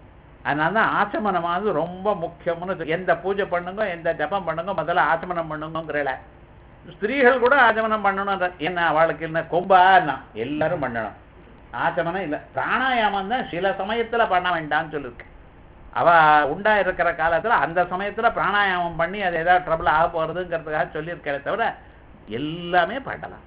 அதனால தான் ஆச்சமனமானது ரொம்ப முக்கியம்னு சொல்லி- எந்த பூஜை பண்ணுங்க எந்த ஜபம் பண்ணுங்க முதல்ல ஆச்சமனம் பண்ணுங்கிறல ஸ்திரீகள் கூட ஆச்சமனம் பண்ணணும் என்ன அவளுக்கு என்ன கொம்பான்னா எல்லாரும் பண்ணணும் ஆச்சமனம் இல்லை பிராணாயாமம் தான் சில சமயத்துல பண்ண வேண்டாம்னு சொல்லிருக்கு அவ உண்டா இருக்கிற காலத்துல அந்த சமயத்துல பிராணாயாமம் பண்ணி அது ஏதாவது ட்ரபிள் ஆக போறதுங்கிறதுக்காக சொல்லியிருக்கிறே தவிர எல்லாமே பண்ணலாம்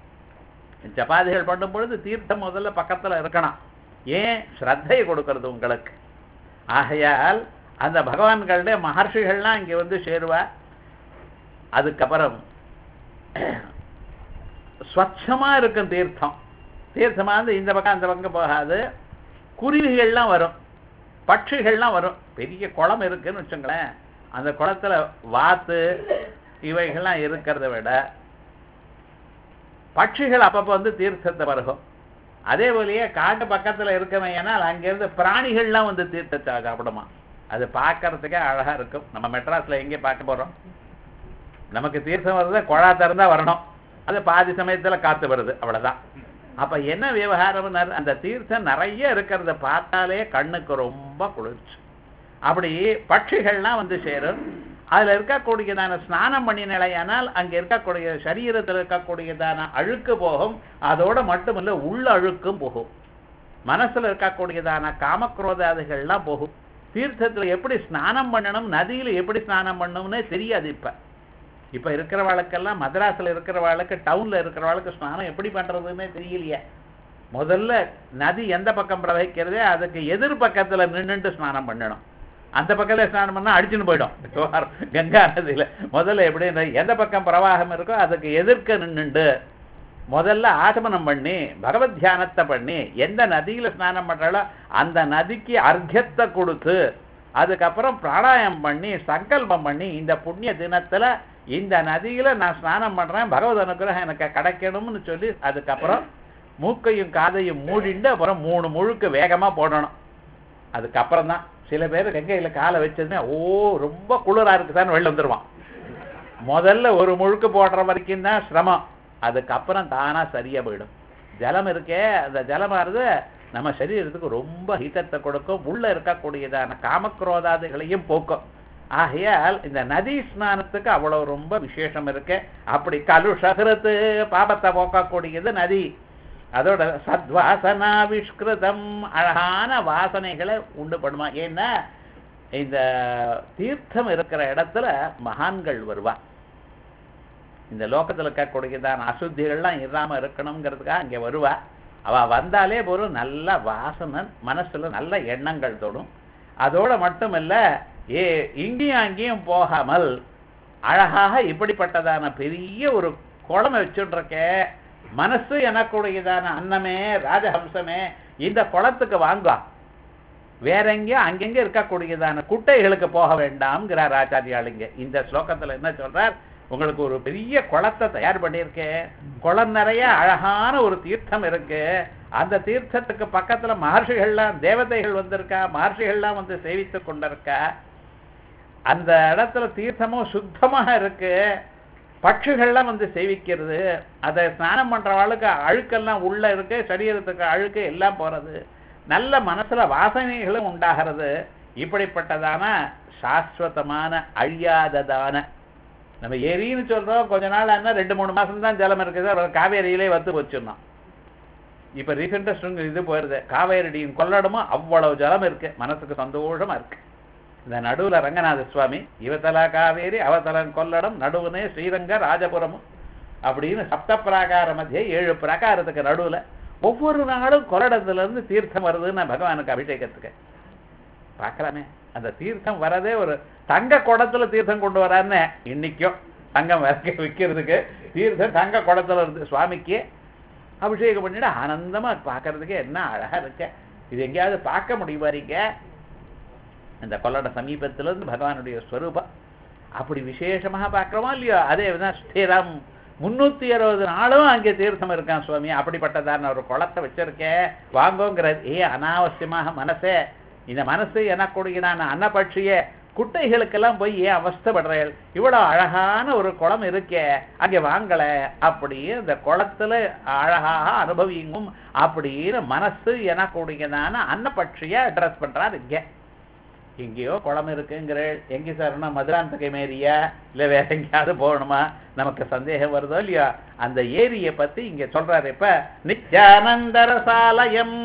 ஜபாதிகள் பண்ணும் பொழுது தீர்த்தம் முதல்ல பக்கத்துல இருக்கணும் ஏன் ஸ்ரத்தையை கொடுக்கறது உங்களுக்கு ஆகையால் அந்த பகவான்களுடைய மகர்ஷிகள்லாம் இங்க வந்து சேருவா அதுக்கப்புறம் ஸ்வச்சமா இருக்கும் தீர்த்தம் தீர்த்தமா இருந்து இந்த பக்கம் அந்த பக்கம் போகாது குருவிகள்லாம் வரும் பட்சிகள்லாம் வரும் பெரிய குளம் இருக்குன்னு வச்சுங்களேன் அந்த குளத்துல வாத்து இவைகள்லாம் இருக்கிறத விட பட்சிகள் அப்பப்போ வந்து தீர்த்தத்தை பருகும் அதே போலயே காட்டு பக்கத்துல இருக்கவன் ஏன்னால் அங்கிருந்து பிராணிகள்லாம் வந்து தீர்த்தத்தை சாப்பிடுமா அது பார்க்கறதுக்கே அழகா இருக்கும் நம்ம மெட்ராஸ்ல எங்கே பார்க்க போறோம் நமக்கு தீர்த்தம் வருது குழா திறந்தா வரணும் அது பாதி சமயத்துல காத்து வருது அவ்வளவுதான் அப்ப என்ன விவகாரம் அந்த தீர்த்தம் நிறைய இருக்கிறத பார்த்தாலே கண்ணுக்கு ரொம்ப குளிர்ச்சி அப்படி பட்சிகள்லாம் வந்து சேரும் அதுல இருக்கக்கூடியதான ஸ்நானம் பண்ணி நிலையானால் அங்க இருக்கக்கூடிய சரீரத்தில் இருக்கக்கூடியதான அழுக்கு போகும் அதோட மட்டுமல்ல உள்ள அழுக்கும் போகும் மனசுல இருக்கக்கூடியதான காமக்ரோதாதிகள்லாம் போகும் தீர்த்தத்துல எப்படி ஸ்நானம் பண்ணணும் நதியில எப்படி ஸ்நானம் பண்ணணும்னே தெரியாது இப்ப இப்ப இருக்கிறவாளுக்கெல்லாம் மദ്രാஸ்ல இருக்கிறவாளுக்கு டவுன்ல இருக்கிறவாளுக்கு ஸ்நானம் எப்படி பண்றதுன்னே தெரியலையே முதல்ல நதி எந்த பக்கம் பிரவகிக்கிறதே அதுக்கு எதிர் பக்கத்துல நின்னுட்டு ஸ்நானம் பண்ணணும் அந்த பக்கத்துல ஸ்நானம் பண்ணா அடிச்சுன்னு போயிடும் விவகாரம். கங்கா நதியில முதல்ல எப்படி எந்த பக்கம் பிரவாகம் இருக்கோ அதுக்கு எதிர்க்க நின்னுண்டு முதல்ல ஆசமனம் பண்ணி பகவத் தியானத்தை பண்ணி எந்த நதியில ஸ்நானம் பண்றாலோ அந்த நதிக்கு அர்க்கத்தை கொடுத்து அதுக்கப்புறம் பிராணாயம் பண்ணி சங்கல்பம் பண்ணி இந்த புண்ணிய தினத்துல இந்த நதியில நான் ஸ்நானம் பண்றேன் பகவத் அனுகிரகம் எனக்கு கிடைக்கணும்னு சொல்லி அதுக்கப்புறம் மூக்கையும் காதையும் மூடிண்டு அப்புறம் மூணு முழுக்க வேகமா போடணும் அதுக்கப்புறம் தான் சில பேர் கங்கையில காலை வச்சதுமே ஓ ரொம்ப குளிரா இருக்குதான்னு வெளில வந்துருவான் முதல்ல ஒரு முழுக்கு போடுற வரைக்கும் தான் சிரமம் அதுக்கப்புறம் தானா சரியா போயிடும் ஜலம் இருக்கே அந்த ஜலமானது நம்ம சரீரத்துக்கு ரொம்ப ஹீட்டத்தை கொடுக்கும் உள்ள இருக்கக்கூடியதான காமக்ரோதாதிகளையும் போக்கும் ஆகையால் இந்த நதி ஸ்நானத்துக்கு அவ்வளவு ரொம்ப விசேஷம் இருக்கு அப்படி கலுஷகிருத்து பாபத்தை போக்கக்கூடியது நதி அதோட சத்வாசனாவிஷ்கிருதம் அழகான வாசனைகளை உண்டு பண்ணுமா ஏன்னா இந்த தீர்த்தம் இருக்கிற இடத்துல மகான்கள் வருவா இந்த லோகத்துல இருக்கக்கூடியதான அசுத்திகள்லாம் இல்லாம இருக்கணுங்கிறதுக்காக அங்க வருவா அவ வந்தாலே ஒரு நல்ல வாசனை மனசுல நல்ல எண்ணங்கள் தொடும் அதோட மட்டுமல்ல ஏ இங்கேயும் அங்கேயும் போகாமல் அழகாக இப்படிப்பட்டதான பெரிய ஒரு குளம் வச்சுட்டு மனசு எனக்குடையதான அன்னமே ராஜஹம்சமே இந்த குளத்துக்கு வாங்க வேற எங்கேயும் அங்கெங்க இருக்கக்கூடியதான குட்டைகளுக்கு போக வேண்டாம்ங்கிறார் ஆச்சாரியாளுங்க இந்த ஸ்லோகத்துல என்ன சொல்றார் உங்களுக்கு ஒரு பெரிய குளத்தை தயார் பண்ணியிருக்கேன் குளம் நிறைய அழகான ஒரு தீர்த்தம் இருக்கு அந்த தீர்த்தத்துக்கு பக்கத்துல மகர்ஷிகள்லாம் தேவதைகள் வந்திருக்கா மகர்ஷிகள்லாம் வந்து சேவித்து கொண்டிருக்கா அந்த இடத்துல தீர்த்தமும் சுத்தமாக இருக்கு பட்சிகள்லாம் வந்து சேவிக்கிறது அதை ஸ்நானம் பண்றவாளுக்கு அழுக்கெல்லாம் உள்ள இருக்கு சரீரத்துக்கு அழுக்கு எல்லாம் போறது நல்ல மனசுல வாசனைகளும் உண்டாகிறது இப்படிப்பட்டதான சாஸ்வதமான அழியாததான நம்ம எரின்னு சொல்றோம் கொஞ்ச நாள் ஆனா ரெண்டு மூணு மாசம் தான் ஜலம் இருக்குது அப்புறம் காவேரியிலே வந்து வச்சிருந்தோம் இப்ப ரீசெண்டா இது போயிருது காவேரியின் கொள்ளடமும் அவ்வளவு ஜலம் இருக்கு மனசுக்கு சந்தோஷமா இருக்கு இந்த நடுவுல ரங்கநாத சுவாமி இவத்தலா காவேரி அவத்தலன் கொள்ளடம் நடுவுனே ஸ்ரீரங்க ராஜபுரமும் அப்படின்னு சப்த பிராகார மத்திய ஏழு பிராகாரத்துக்கு நடுவுல ஒவ்வொரு நாளும் கொள்ளடத்துல இருந்து தீர்த்தம் வருதுன்னு பகவானுக்கு அபிஷேகத்துக்கு பார்க்கலாமே அந்த தீர்த்தம் வரதே ஒரு தங்க குடத்துல தீர்த்தம் கொண்டு வரான்னு இன்னைக்கும் தங்கம் விறக்க விற்கிறதுக்கு தீர்த்தம் தங்க குடத்துல இருந்து சுவாமிக்கு அபிஷேகம் பண்ணிட்டு ஆனந்தமா பார்க்கறதுக்கு என்ன அழகா இருக்கு இது எங்கேயாவது பார்க்க முடியுமாறீங்க இந்த கொள்ளட சமீபத்துல இருந்து பகவானுடைய ஸ்வரூபம் அப்படி விசேஷமாக பார்க்கிறோமா இல்லையோ அதே தான் ஸ்திரம் முன்னூத்தி அறுபது நாளும் அங்கே தீர்த்தம் இருக்கான் சுவாமி அப்படிப்பட்டதான ஒரு குளத்தை வச்சிருக்கேன் வாங்கோங்கிறது ஏ அனாவசியமாக மனசே இந்த மனசு எனக்கூடியதான அன்னபட்சியே குட்டைகளுக்கெல்லாம் போய் ஏன் அவஸ்தப்படுறேன் இவ்வளவு அழகான ஒரு குளம் இருக்கே அங்கே வாங்கல அப்படி இந்த குளத்துல அழகாக அனுபவிங்கும் அப்படின்னு மனசு எனக்கூடியதான அன்னபட்சியை அட்ரஸ் பண்றாரு இங்க எங்கேயோ குளம் இருக்குங்கிறேள் எங்கே சார்னா மதுராந்தக ஏரியா இல்ல வேற எங்கேயாவது போகணுமா நமக்கு சந்தேகம் வருதோ இல்லையா அந்த ஏரியை பத்தி இங்க சொல்றாரு இப்ப நித்யானந்தரசாலயம்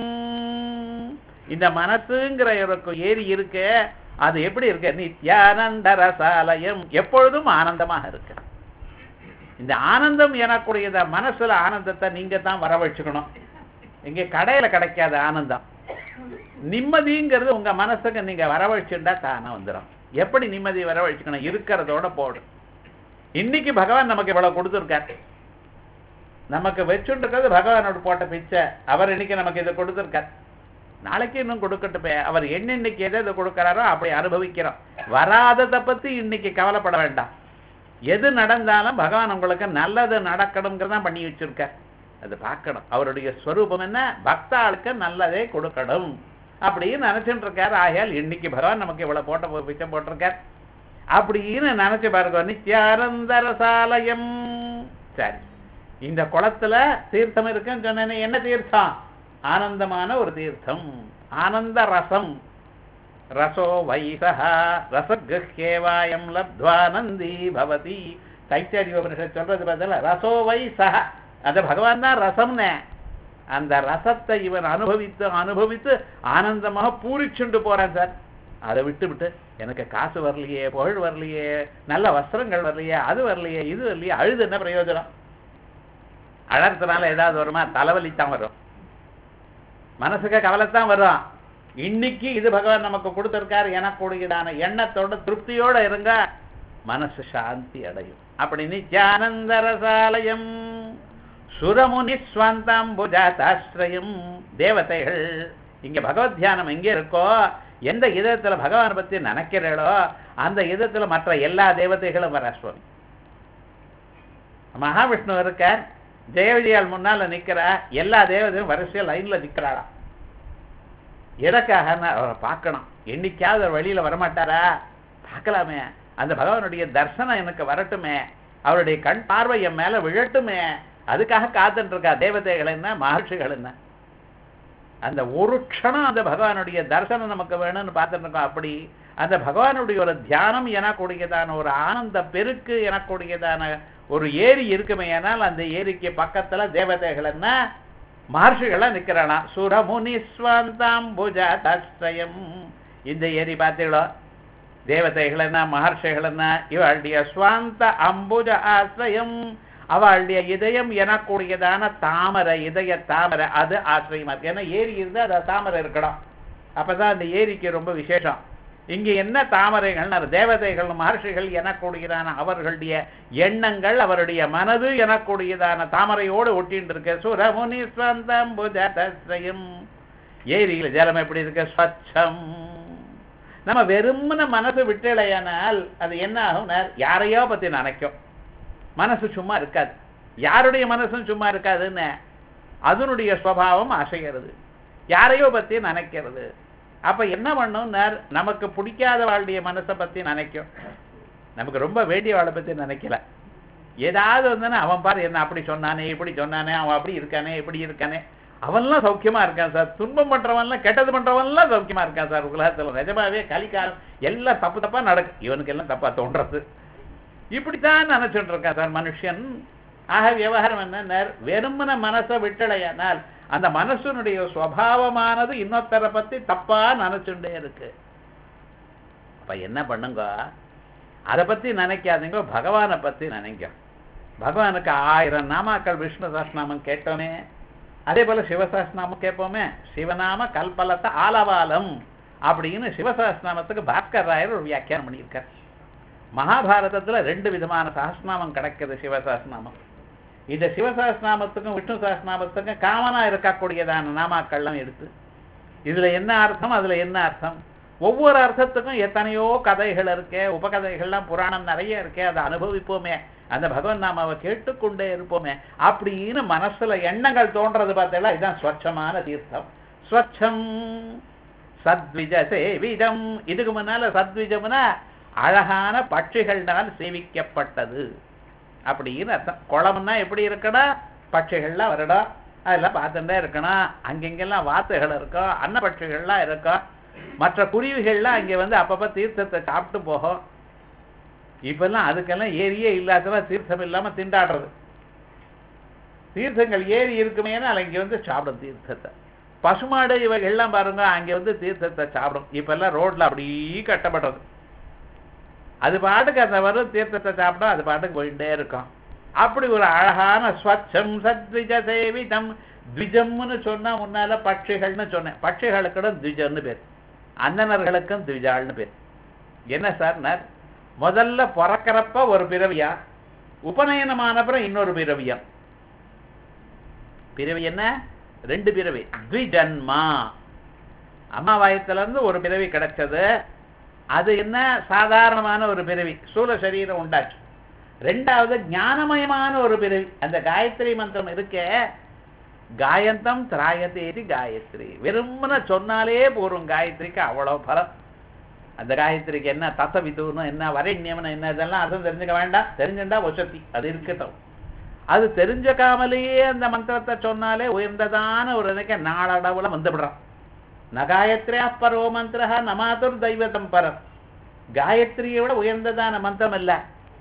இந்த மனசுங்கிற ஒரு ஏரி இருக்கு அது எப்படி இருக்கு நித்யானந்த ரசாலயம் எப்பொழுதும் ஆனந்தமாக இருக்கு இந்த ஆனந்தம் எனக்குரியத மனசுல ஆனந்தத்தை நீங்க தான் வரவழைச்சுக்கணும் இங்க கடையில கிடைக்காத ஆனந்தம் நிம்மதிங்கிறது உங்க மனசுக்கு நீங்க வரவழைச்சுட்டா தானே வந்துடும் எப்படி நிம்மதி வரவழைச்சுக்கணும் இருக்கிறதோட போடும் இன்னைக்கு பகவான் நமக்கு இவ்வளவு கொடுத்துருக்காரு நமக்கு வச்சுருக்கிறது பகவானோட போட்ட பிச்சை அவர் இன்னைக்கு நமக்கு இதை கொடுத்துருக்கார் நாளைக்கு இன்னும் கொடுக்கட்டுமே அவர் என்னென்னைக்கு எதை எதை கொடுக்கறாரோ அப்படி அனுபவிக்கிறோம் வராததை பத்தி இன்னைக்கு கவலைப்பட வேண்டாம் எது நடந்தாலும் பகவான் உங்களுக்கு நல்லது நடக்கணுங்கிறதான் பண்ணி வச்சிருக்கார் அது பார்க்கணும் அவருடைய ஸ்வரூபம் என்ன பக்தாளுக்கு நல்லதே கொடுக்கணும் அப்படின்னு நினைச்சுட்டு இருக்காரு ஆகையால் இன்னைக்கு பகவான் நமக்கு இவ்வளவு போட்ட பிச்சம் போட்டிருக்கார் அப்படின்னு நினைச்சு பாருங்க நித்யானந்த ரசாலயம் சரி இந்த குளத்துல தீர்த்தம் இருக்குன்னு சொன்னேனே என்ன தீர்த்தம் ஆனந்தமான ஒரு தீர்த்தம் ஆனந்த ரசம் ரசோ வைசா ரசகிருஹ்யேவாயம் லப்த்வானந்தி பவதி தைத்தரிய உபனிஷத் சொல்றது பதில ரசோ வைசா அந்த பகவான் தான் ரசம்னே அந்த ரசத்தை இவன் அனுபவித்து அனுபவித்து ஆனந்தமாக பூரிச்சுண்டு போறான் சார் அதை விட்டு விட்டு எனக்கு காசு வரலையே புகழ் வரலையே நல்ல வஸ்திரங்கள் வரலையே அது வரலையே இது வரலையே அழுது என்ன பிரயோஜனம் அழறதுனால ஏதாவது வருமா தலைவலி தான் வரும் மனசுக்கு கவலைத்தான் வரும் இன்னைக்கு இது பகவான் நமக்கு கொடுத்திருக்காரு எனக்கூடியதான எண்ணத்தோட திருப்தியோட இருங்க மனசு சாந்தி அடையும் அப்படி நித்யானந்த ரசாலயம் சுரமுனி ஸ்வந்தாம்புஜாதாஸ்ரயம் தேவதைகள் இங்க பகவத் தியானம் எங்க இருக்கோ எந்த இதத்துல பகவானை பத்தி நினைக்கிறீளோ அந்த இதத்துல மற்ற எல்லா தேவதைகளும் வர சுவாமி மகாவிஷ்ணு இருக்கார் ஜெய விஜயால் முன்னால நிக்கிறா எல்லா தேவதையும் வரிசையா லைன்ல நிக்கிறாளா எதற்காக அவரை பார்க்கணும் என்னைக்காவது அவர் வெளியில வரமாட்டாரா பார்க்கலாமே அந்த பகவானுடைய தர்சனம் எனக்கு வரட்டுமே அவருடைய கண் பார்வை என் மேல விழட்டுமே அதுக்காக காத்துட்டு இருக்கா தேவதைகள் என்ன மகர்ஷிகள் என்ன அந்த ஒரு க்ஷணம் அந்த பகவானுடைய தரிசனம் நமக்கு வேணும்னு பார்த்துட்டு இருக்கோம் அப்படி அந்த பகவானுடைய ஒரு தியானம் எனக்கூடியதான ஒரு ஆனந்த பெருக்கு எனக்கூடியதான ஒரு ஏரி இருக்குமே ஆனால் அந்த ஏரிக்கு பக்கத்துல தேவதைகள் என்ன மகர்ஷிகள்லாம் நிக்கிறாளாம் சுரமுனி ஸ்வந்தாம்புஜா தஸ்ரயம் இந்த ஏரி பார்த்தீங்களோ தேவதைகள் என்ன மகர்ஷிகள் என்ன இவளுடைய ஸ்வாந்த அம்புஜ ஆசிரியம் அவளுடைய இதயம் எனக்கூடியதான தாமரை இதய தாமரை அது ஆசிரியமா இருக்கு ஏன்னா ஏரி இருந்தா அது தாமரை இருக்கணும் அப்பதான் அந்த ஏரிக்கு ரொம்ப விசேஷம் இங்க என்ன தாமரைகள் தேவதைகள் மகர்ஷிகள் எனக்கூடியதான அவர்களுடைய எண்ணங்கள் அவருடைய மனது எனக்கூடியதான தாமரையோடு ஒட்டின்னு இருக்கு சுரமுனி ஸ்வந்தம்புஜதஸ்ரயம் ஏரியில் ஜலம் எப்படி இருக்கு ஸ்வச்சம் நம்ம வெறுமன மனசு விட்டலையானால் அது என்ன ஆகும் யாரையோ பத்தி நினைக்கும் மனசு சும்மா இருக்காது யாருடைய மனசும் சும்மா இருக்காதுன்னு அதனுடைய சுவாவம் அசைகிறது யாரையோ பத்தி நினைக்கிறது அப்ப என்ன பண்ணும் நமக்கு பிடிக்காத வாழ்டைய மனசை பத்தி நினைக்கும் நமக்கு ரொம்ப வேண்டிய வாழை பத்தி நினைக்கல ஏதாவது வந்தானே அவன் பாரு என்ன அப்படி சொன்னானே இப்படி சொன்னானே அவன் அப்படி இருக்கானே இப்படி இருக்கானே அவன்லாம் சௌக்கியமா இருக்கான் சார் துன்பம் பண்றவன்லாம் கெட்டது பண்றவன்லாம் சௌக்கியமா இருக்கான் சார் உலகத்துல நிஜமாவே கலிக்காலம் எல்லாம் தப்பு தப்பா நடக்கும் இவனுக்கு எல்லாம் தப்பா தோன்றது இப்படித்தான் நினைச்சுட்டு இருக்கான் சார் மனுஷன் ஆக விவகாரம் என்ன வெறுமன மனசை விட்டலையானால் அந்த மனசனுடைய சுவாவமானது இன்னொருத்தரை பத்தி தப்பா நினைச்சுட்டே இருக்கு அப்ப என்ன பண்ணுங்க அதை பத்தி நினைக்காதீங்க பகவானை பத்தி நினைங்க பகவானுக்கு ஆயிரம் நாமாக்கள் விஷ்ணு சஹஸ்நாமம் கேட்டோமே அதே போல சிவசஹஸ்நாமம் கேட்போமே சிவநாம கல்பலத்தை ஆலவாலம் அப்படின்னு சிவசஹஸ்நாமத்துக்கு பாஸ்கர் ராயர் ஒரு வியாக்கியானம் பண்ணியிருக்கார் மகாபாரதத்துல ரெண்டு விதமான சஹஸ்நாமம் கிடைக்குது சிவசஹஸ்நாமம் இந்த சிவசஹஸ்நாமத்துக்கும் விஷ்ணு சஹஸ்நாமத்துக்கும் காமனா இருக்கக்கூடியதான நாமாக்கள்லாம் எடுத்து இதுல என்ன அர்த்தம் அதுல என்ன அர்த்தம் ஒவ்வொரு அர்த்தத்துக்கும் எத்தனையோ கதைகள் இருக்கே உபகதைகள்லாம் புராணம் நிறைய இருக்கே அதை அனுபவிப்போமே அந்த பகவன் நாமாவை கேட்டுக்கொண்டே இருப்போமே அப்படின்னு மனசுல எண்ணங்கள் தோன்றது பார்த்தீங்களா இதுதான் ஸ்வச்சமான தீர்த்தம் ஸ்வச்சம் சத்விஜ சேவிதம் இதுக்கு முன்னால சத்விஜம்னா அழகான பட்சிகள்னால் சேவிக்கப்பட்டது அப்படின்னு அர்த்தம் குளம்னா எப்படி இருக்கணும் பட்சிகள்லாம் வரணும் அதெல்லாம் பார்த்துட்டே இருக்கணும் அங்கெங்கெல்லாம் வாத்துகள் இருக்கும் அன்ன பட்சிகள்லாம் இருக்கும் மற்ற குருவிகள்லாம் இங்கே வந்து அப்பப்போ தீர்த்தத்தை சாப்பிட்டு போகும் இப்பெல்லாம் அதுக்கெல்லாம் ஏரியே இல்லாதவன் தீர்த்தம் இல்லாமல் திண்டாடுறது தீர்த்தங்கள் ஏரி இருக்குமேனால் அங்கே வந்து சாப்பிடும் தீர்த்தத்தை பசுமாடு இவைகள்லாம் பாருங்க அங்கே வந்து தீர்த்தத்தை சாப்பிடும் இப்பெல்லாம் ரோட்ல அப்படியே கட்டப்படுறது அது பாட்டுக்கு அந்த வரும் தீர்த்தத்தை சாப்பிடும் அது பாட்டுக்கு போயிட்டே இருக்கும் அப்படி ஒரு அழகான ஸ்வச்சம் சத்விஜ சேவிதம் த்விஜம்னு சொன்னா முன்னால பட்சிகள்னு சொன்னேன் பட்சிகளுக்கு த்விஜம்னு பேர் அந்தனர்களுக்கும் த்விஜாள்னு பேர் என்ன சார் முதல்ல பிறக்கிறப்ப ஒரு பிறவியா உபநயனமானப்புறம் இன்னொரு பிறவியா பிறவி என்ன ரெண்டு பிறவி த்விஜன்மா அம்மா வயத்துல இருந்து ஒரு பிறவி கிடைச்சது அது என்ன சாதாரணமான ஒரு பிறவி சூழ சரீரம் உண்டாச்சு ரெண்டாவது ஞானமயமான ஒரு பிறவி அந்த காயத்ரி மந்திரம் இருக்கே காயந்தம் திராயத்தேதி காயத்ரி விரும்பின சொன்னாலே போரும் காயத்ரிக்கு அவ்வளவு பலம் அந்த காயத்ரிக்கு என்ன தசவிதுன்னு என்ன வரண்யம்னு என்ன இதெல்லாம் அதுவும் தெரிஞ்சுக்க வேண்டாம் தெரிஞ்சுட்டா வசதி அது இருக்கட்டும் அது தெரிஞ்சுக்காமலேயே அந்த மந்திரத்தை சொன்னாலே உயர்ந்ததான ஒரு இதுக்கு நாளடவுல வந்துவிடுறான் ந காயத்ரியா பரோ மந்திரா நமாதுர் தெய்வதம் பரம் காயத்ரியை விட உயர்ந்ததான மந்திரம் இல்ல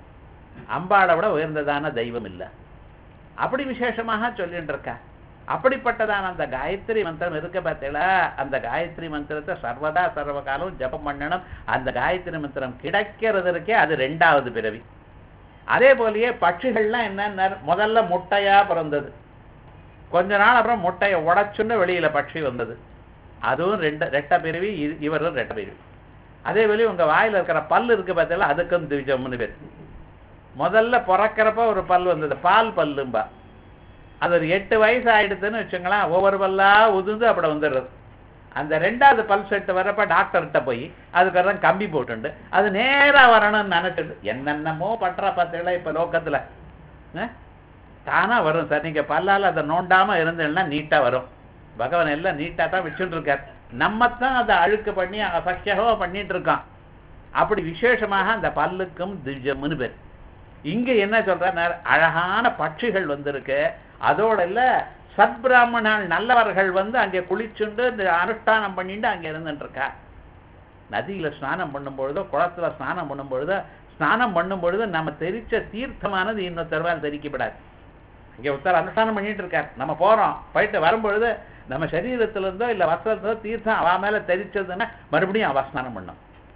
அம்பாளை விட உயர்ந்ததான தெய்வம் இல்ல அப்படி விசேஷமாக சொல்லிட்டு இருக்கா அப்படிப்பட்டதான அந்த காயத்ரி மந்திரம் இருக்க பார்த்தீங்களா அந்த காயத்ரி மந்திரத்தை சர்வதா சர்வகாலம் ஜபம் பண்ணணும் அந்த காயத்ரி மந்திரம் கிடைக்கிறது இருக்கே அது ரெண்டாவது பிறவி அதே போலயே பட்சிகள்லாம் என்ன முதல்ல முட்டையா பிறந்தது கொஞ்ச நாள் அப்புறம் முட்டையை உடைச்சுன்னு வெளியில பட்சி வந்தது அதுவும் ரெண்டு ரெட்ட பிறவி இ- இவரும் ரெட்ட பிறவி அதே போல உங்க வாயில இருக்கிற பல்லு இருக்கு பார்த்தீங்களா அதுக்கும் திவிஜம்னு பேர் முதல்ல பிறக்கிறப்ப ஒரு பல் வந்தது பால் பல்லும்பா அது ஒரு எட்டு வயசு ஆயிடுதுன்னு வச்சுங்களேன் ஒவ்வொரு பல்லா உதிர்ந்து அப்படி வந்துடுறது அந்த ரெண்டாவது பல் செட்டு வரப்ப டாக்டர்கிட்ட போய் அதுக்கப்புறம் கம்பி போட்டுண்டு அது நேரா வரணும்னு நினைச்சிட்டு என்னென்னமோ பண்ற பார்த்தீங்களா இப்ப லோக்கத்துல ஆ? தானா வரும் சார் நீங்க பல்லால அதை நோண்டாம இருந்தீங்கன்னா நீட்டா வரும் பகவான் எல்லாம் நீட்டா தான் வச்சுட்டு இருக்கார் நம்ம தான் அதை அழுக்கு பண்ணி அசக்கியகோ பண்ணிட்டு இருக்கான் அப்படி விசேஷமாக அந்த பல்லுக்கும் திவ்யம்னு பேர் இங்க என்ன சொல்றார் அழகான பட்சிகள் வந்திருக்கு அதோட இல்ல சத்பிராமணன் நல்லவர்கள் வந்து அங்கே குளிச்சுண்டு இந்த அனுஷ்டானம் பண்ணிட்டு அங்க இருந்துட்டு இருக்கா நதியில ஸ்நானம் பண்ணும்பொழுதோ குளத்துல ஸ்நானம் பண்ணும்பொழுதோ ஸ்நானம் பண்ணும்பொழுது நம்ம தெரிச்ச தீர்த்தமானது இன்னொருத்தருவால் தெரிக்கப்படாது இங்க ஒருத்தர் அனுஷ்டானம் பண்ணிட்டு இருக்கார் நம்ம போறோம் போயிட்டு வரும்பொழுது நம்ம சரீரத்துல இருந்தோ இல்ல வஸ்திரத்தோ தீர்த்தம் அவ மேல தெரிச்சதுன்னா மறுபடியும் அவ ஸ்நானம் பண்ணும்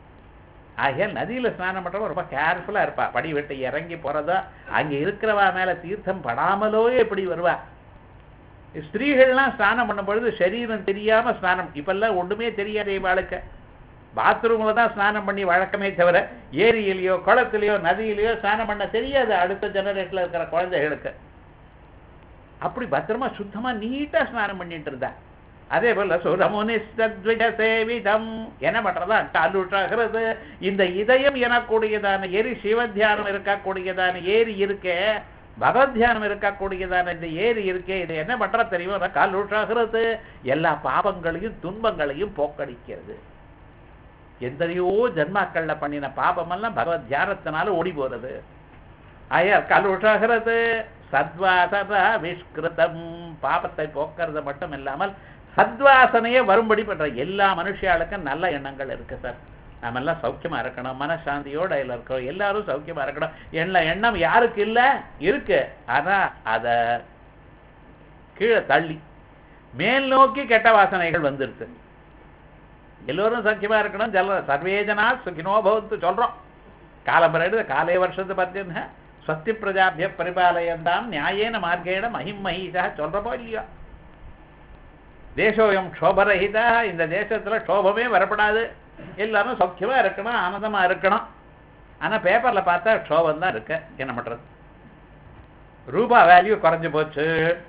ஆகையால் நதியில ஸ்நானம் பண்றவங்க ரொம்ப கேர்ஃபுல்லா இருப்பா படி விட்டு இறங்கி போறதோ அங்க இருக்கிறவா மேல தீர்த்தம் படாமலோ எப்படி வருவா ஸ்திரீகள்லாம் ஸ்நானம் பண்ணும் பொழுது சரீரம் தெரியாம ஸ்நானம் இப்பெல்லாம் ஒண்ணுமே தெரியாத இவாளுக்கு பாத்ரூம்ல தான் ஸ்நானம் பண்ணி வழக்கமே தவிர ஏரியிலையோ குளத்திலேயோ நதியிலையோ ஸ்நானம் பண்ண தெரியாது அடுத்த ஜெனரேட்ல இருக்கிற குழந்தைகளுக்கு அப்படி பத்திரமா சுத்தமா நீட்டா ஸ்நானம் பண்ணிட்டு இருந்தா அதே போல சுரமுனிஸ்தத்விஜ சேவிதம் என்ன பண்றதா காலுற்றாகிறது இந்த இதயம் எனக்கூடியதான எரி சிவத்தியானம் இருக்கக்கூடியதான ஏரி இருக்கே பகவத் தியானம் இருக்கக்கூடியதான இந்த ஏரி இருக்கே இது என்ன பண்ற தெரியுமா காலுற்றாகிறது எல்லா பாவங்களையும் துன்பங்களையும் போக்கடிக்கிறது எத்தனையோ ஜென்மாக்கள்ல பண்ணின பாபமெல்லாம் பகவத் தியானத்தினால ஓடி போறது ஆயா கலுஷகிறது சத்வாசன விஷ்கிருதம் பாபத்தை போக்குறது மட்டும் இல்லாமல் சத்வாசனையே வரும்படி பண்ற எல்லா மனுஷியாளுக்கும் நல்ல எண்ணங்கள் இருக்கு சார் நாம எல்லாம் சௌக்கியமா இருக்கணும் மனசாந்தியோட இதுல இருக்கணும் எல்லாரும் சௌக்கியமா இருக்கணும் என்ன எண்ணம் யாருக்கு இல்ல இருக்கு ஆனா அத கீழே தள்ளி மேல் நோக்கி கெட்ட வாசனைகள் வந்துருச்சு எல்லோரும் சௌக்கியமா இருக்கணும் ஜல சர்வேஜனா சுகினோ பவந்து சொல்றோம் காலம் பிறகு காலே வருஷத்து பார்த்தீங்கன்னா ஸ்வஸ்தி பிரஜாபிய பரிபாலயந்தாம் நியாயேன மார்க்கேன மகிம் மகிஷா சொல்றப்போ இல்லையோ தேசோயம் க்ஷோபரஹிதா இந்த தேசத்துல க்ஷோபமே வரப்படாது எல்லாரும் சௌக்கியமா இருக்கணும் ஆனந்தமா இருக்கணும் ஆனா பேப்பர்ல பார்த்தா க்ஷோபம் தான் இருக்கு என்ன பண்றது ரூபா வேல்யூ குறைஞ்சு போச்சு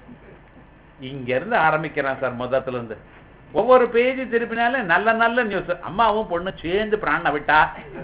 இங்க இருந்து ஆரம்பிக்கிறேன் சார் முதத்துல இருந்து ஒவ்வொரு பேஜ் திருப்பினாலும் நல்ல நல்ல நியூஸ் அம்மாவும் பொண்ணு சேர்ந்து பிராண விட்டா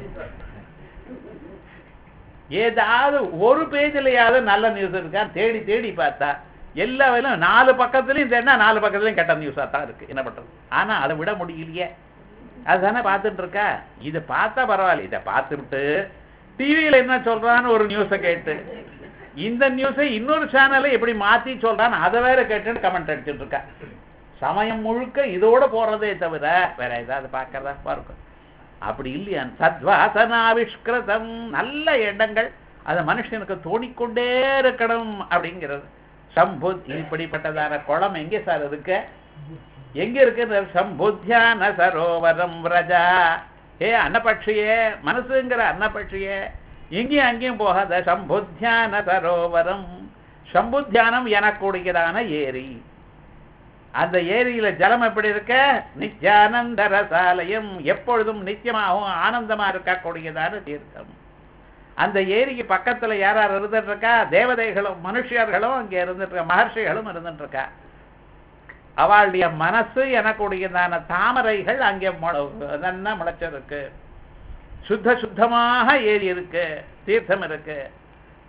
ஏதாவது ஒரு பேஜ்லயாவது நல்ல நியூஸ் இருக்கா தேடி தேடி பார்த்தா எல்லா வேலையும் நாலு பக்கத்துலயும் தேடினா நாலு பக்கத்துலயும் கெட்ட நியூஸா தான் இருக்கு என்ன பண்றது ஆனா அதை விட முடியலையே அதுதானே பார்த்துட்டு இருக்கா இதை பார்த்தா பரவாயில்ல இதை பார்த்துட்டு டிவியில என்ன சொல்றான்னு ஒரு நியூஸை கேட்டு இந்த நியூஸை இன்னொரு சேனலை எப்படி மாத்தி சொல்றான்னு அதை வேற கேட்டுன்னு கமெண்ட் அடிச்சுட்டு இருக்கா சமயம் முழுக்க இதோட போறதே தவிர வேற ஏதாவது பார்க்கறதா பாருங்க அப்படி இல்லையா சத்வாசனாவிஷ்கிருதம் நல்ல எண்ணங்கள் அது மனுஷனுக்கு தோணிக்கொண்டே இருக்கணும் அப்படிங்கிறது சம்புத் இப்படிப்பட்டதான குளம் எங்கே சார் இருக்கு எங்க இருக்கு சம்புத்தியான சரோவரம் விரஜா ஏ அன்னபட்சியே மனசுங்கிற அன்னபட்சியே எங்கேயும் அங்கேயும் போகாத சம்புத்தியான சரோவரம் சம்புத்தியானம் எனக்கூடியதான ஏரி அந்த ஏரியில ஜலம் எப்படி இருக்க நித்யானந்த ரசாலயம் எப்பொழுதும் நித்தியமாகவும் ஆனந்தமா இருக்கக்கூடியதான தீர்த்தம் அந்த ஏரிக்கு பக்கத்துல யார் யார் இருந்துட்டு இருக்கா தேவதைகளும் மனுஷியர்களும் அங்க இருந்துட்டு இருக்கா மகர்ஷிகளும் இருந்துட்டு இருக்கா அவளுடைய மனசு எனக்கூடியதான தாமரைகள் அங்கே மு- நல்லா முளைச்சிருக்கு சுத்த சுத்தமாக ஏரி இருக்கு தீர்த்தம் இருக்கு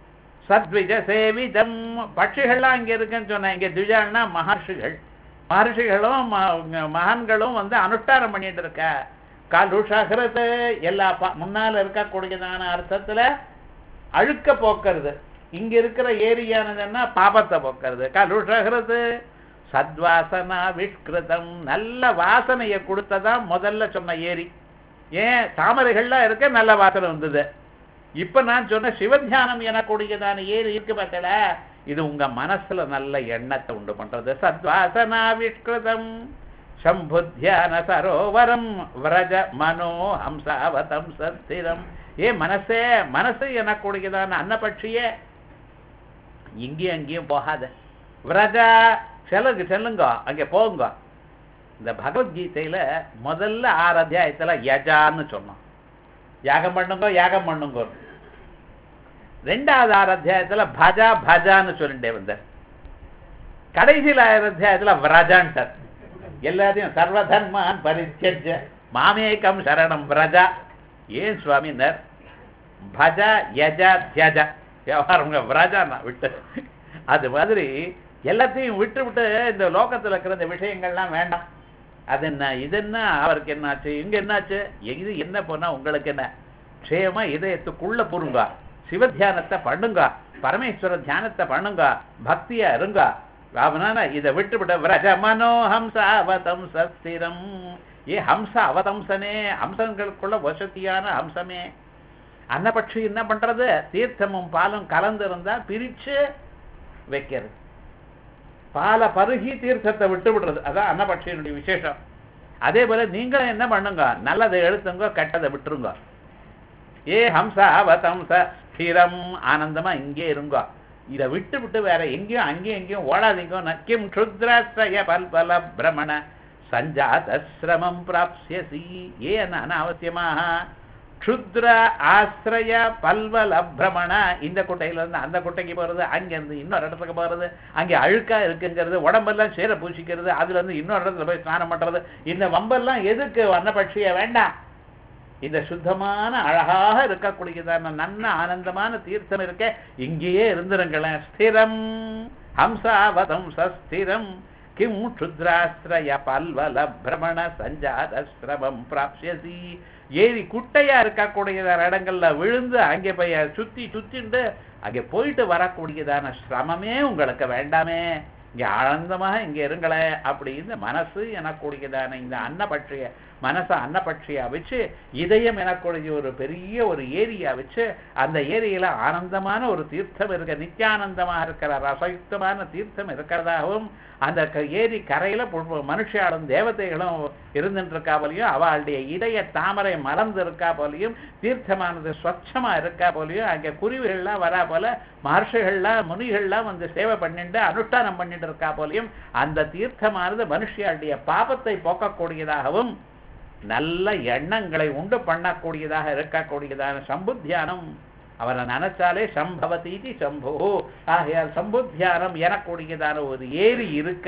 சத்விஜ சேவிதம் பட்சிகள்லாம் இங்க இருக்குன்னு சொன்னேன் இங்க துஜான்னா மகர்ஷிகள் மகர்ஷிகளும் ம- மகான்களும் வந்து அனுஷ்டானம் பண்ணிட்டு இருக்க கலுஷகிறது எல்லா பா- முன்னால இருக்கக்கூடியதான அர்த்தத்துல அழுக்க போக்குறது இங்க இருக்கிற ஏரியானதுன்னா பாபத்தை போக்குறது கலுஷகிறது சத்வாசனா விஷ்கிருதம் நல்ல வாசனையை கொடுத்ததான் முதல்ல சொன்ன ஏரி ஏன் தாமரைகள்லாம் இருக்க நல்ல வாசனை வந்தது இப்ப நான் சொன்ன சிவத்தியானம் எனக்கூடியதான ஏரி இருக்கு பார்த்தல இது உங்க மனசுல நல்ல எண்ணத்தை உண்டு பண்றது சத்வாசனா விஷ்கிருதம் சம்புத்தியான சரோவரம் விரஜ மனோ ஹம்சாவதம் சஸ்திரம் ஏ மனசே மனசு எனக்கூடியதான அன்னபட்சியே இங்கேயும் அங்கேயும் போகாத விரஜா செல்லுங்க செல்லுங்க அங்கே போங்க இந்த பகவத்கீதையில முதல்ல ஆறு அத்தியாயத்துல யஜான்னு சொன்னோம் யாகம் பண்ணுங்க யாகம் பண்ணுங்க ரெண்டாவது ஆறு அத்தியாயத்துல பஜா பஜான்னு சொல்லிட்டே வந்தார் கடைசியில் ஆறு அத்தியாயத்துல விரஜான்ட்டார் எல்லாத்தையும் சர்வதர்மான் பரிச்சஜ மாமேகம் சரணம் விரஜா ஏன் சுவாமினர் பஜ யஜ தியஜ வியாபாரங்க விரஜான்னா விட்டு அது மாதிரி எல்லாத்தையும் விட்டு விட்டு இந்த லோகத்துல இருக்கிற இந்த விஷயங்கள்லாம் வேண்டாம் அது என்ன இது என்ன அவருக்கு என்னாச்சு இங்க என்னாச்சு இது என்ன போனா உங்களுக்கு என்ன க்ஷேமா இதயத்துக்குள்ள புருங்க சிவத்தியானத்தை பண்ணுங்க பரமேஸ்வர தியானத்தை பண்ணுங்க பக்தியா இருங்க அவனால இதை விட்டு விட விரஜ மனோ ஹம்ச அவதம் சஸ்திரம் ஏ ஹம்ச அவதம்சனே ஹம்சங்களுக்குள்ள வசதியான ஹம்சமே அன்னபட்சி என்ன பண்றது தீர்த்தமும் பாலும் கலந்து இருந்தா பிரிச்சு வைக்கிறது பாலை பருகி தீர்த்தத்தை விட்டு விடுறது அதான் அன்னபட்சியினுடைய விசேஷம் அதே போல நீங்களும் என்ன பண்ணுங்க நல்லதை எழுத்துங்க கெட்டதை விட்டுருங்க ஏ ஹம்சா அவதம்ச ஸ்திரம் ஆனந்தமா இங்கே இருங்க இதை விட்டு விட்டு வேற எங்கேயும் அங்கேயும் எங்கேயும் ஓடாதீங்க நக்கிம் க்ஷுத்ராஸ்ரய பல்பல பிரமண சஞ்சாத சிரமம் பிராப்சியசி ஏன் அனாவசியமாக க்ஷுத்ர ஆசிரய பல்வல பிரமண இந்த குட்டையில இருந்து அந்த குட்டைக்கு போறது அங்க இருந்து இன்னொரு இடத்துக்கு போறது அங்கே அழுக்கா இருக்குங்கிறது உடம்பெல்லாம் சேர பூசிக்கிறது அதுல இருந்து இன்னொரு இடத்துல போய் ஸ்நானம் பண்றது இந்த வம்பெல்லாம் எதுக்கு வண்ணபட்சிய வேண்டாம் இந்த சுத்தமான அழகாக இருக்கக்கூடியதான நல்ல ஆனந்தமான தீர்த்தம் இருக்க இங்கேயே இருந்துருங்களேன் ஸ்திரம் ஹம்சாவதம் சஸ்திரம் கிம் க்ஷுத்ராஸ்ரய பல்வல பிரமண சஞ்சாத சிரமம் பிராப்சியசி ஏரி குட்டையா இருக்கக்கூடியதான இடங்கள்ல விழுந்து அங்கே போய் சுத்தி சுத்திண்டு அங்கே போயிட்டு வரக்கூடியதான சிரமமே உங்களுக்கு வேண்டாமே இங்க ஆனந்தமாக இங்க இருங்களே அப்படின்னு மனசு எனக்கூடியதான இந்த அன்னபட்சிய மனசை அன்னபட்சியா வச்சு இதயம் எனக்கூடிய ஒரு பெரிய ஒரு ஏரியா வச்சு அந்த ஏரியில ஆனந்தமான ஒரு தீர்த்தம் இருக்க நித்தியானந்தமாக இருக்கிற ரசயுக்தமான தீர்த்தம் இருக்கிறதாகவும் அந்த க- ஏரி கரையில பு- மனுஷியாலும் தேவதைகளும் இருந்துட்டு இருக்கா போலையும் அவளுடைய இதய தாமரை மலர்ந்து இருக்கா போலையும் தீர்த்தமானது ஸ்வச்சமா இருக்கா போலையும் அங்க குருவிகள்லாம் வரா போல மகர்ஷிகள்லாம் முனிகள்லாம் வந்து சேவை பண்ணிட்டு அனுஷ்டானம் பண்ணிட்டு இருக்கா போலையும் அந்த தீர்த்தமானது மனுஷியாளுடைய பாபத்தை போக்கக்கூடியதாகவும் நல்ல எண்ணங்களை உண்டு பண்ணக்கூடியதாக இருக்கக்கூடியதான சம்புத்தியானம் அவரை நினைச்சாலே சம்பவதீதி சம்பு ஆகையால் சம்புத்தியானம் எனக்கூடியதான ஒரு ஏரி இருக்க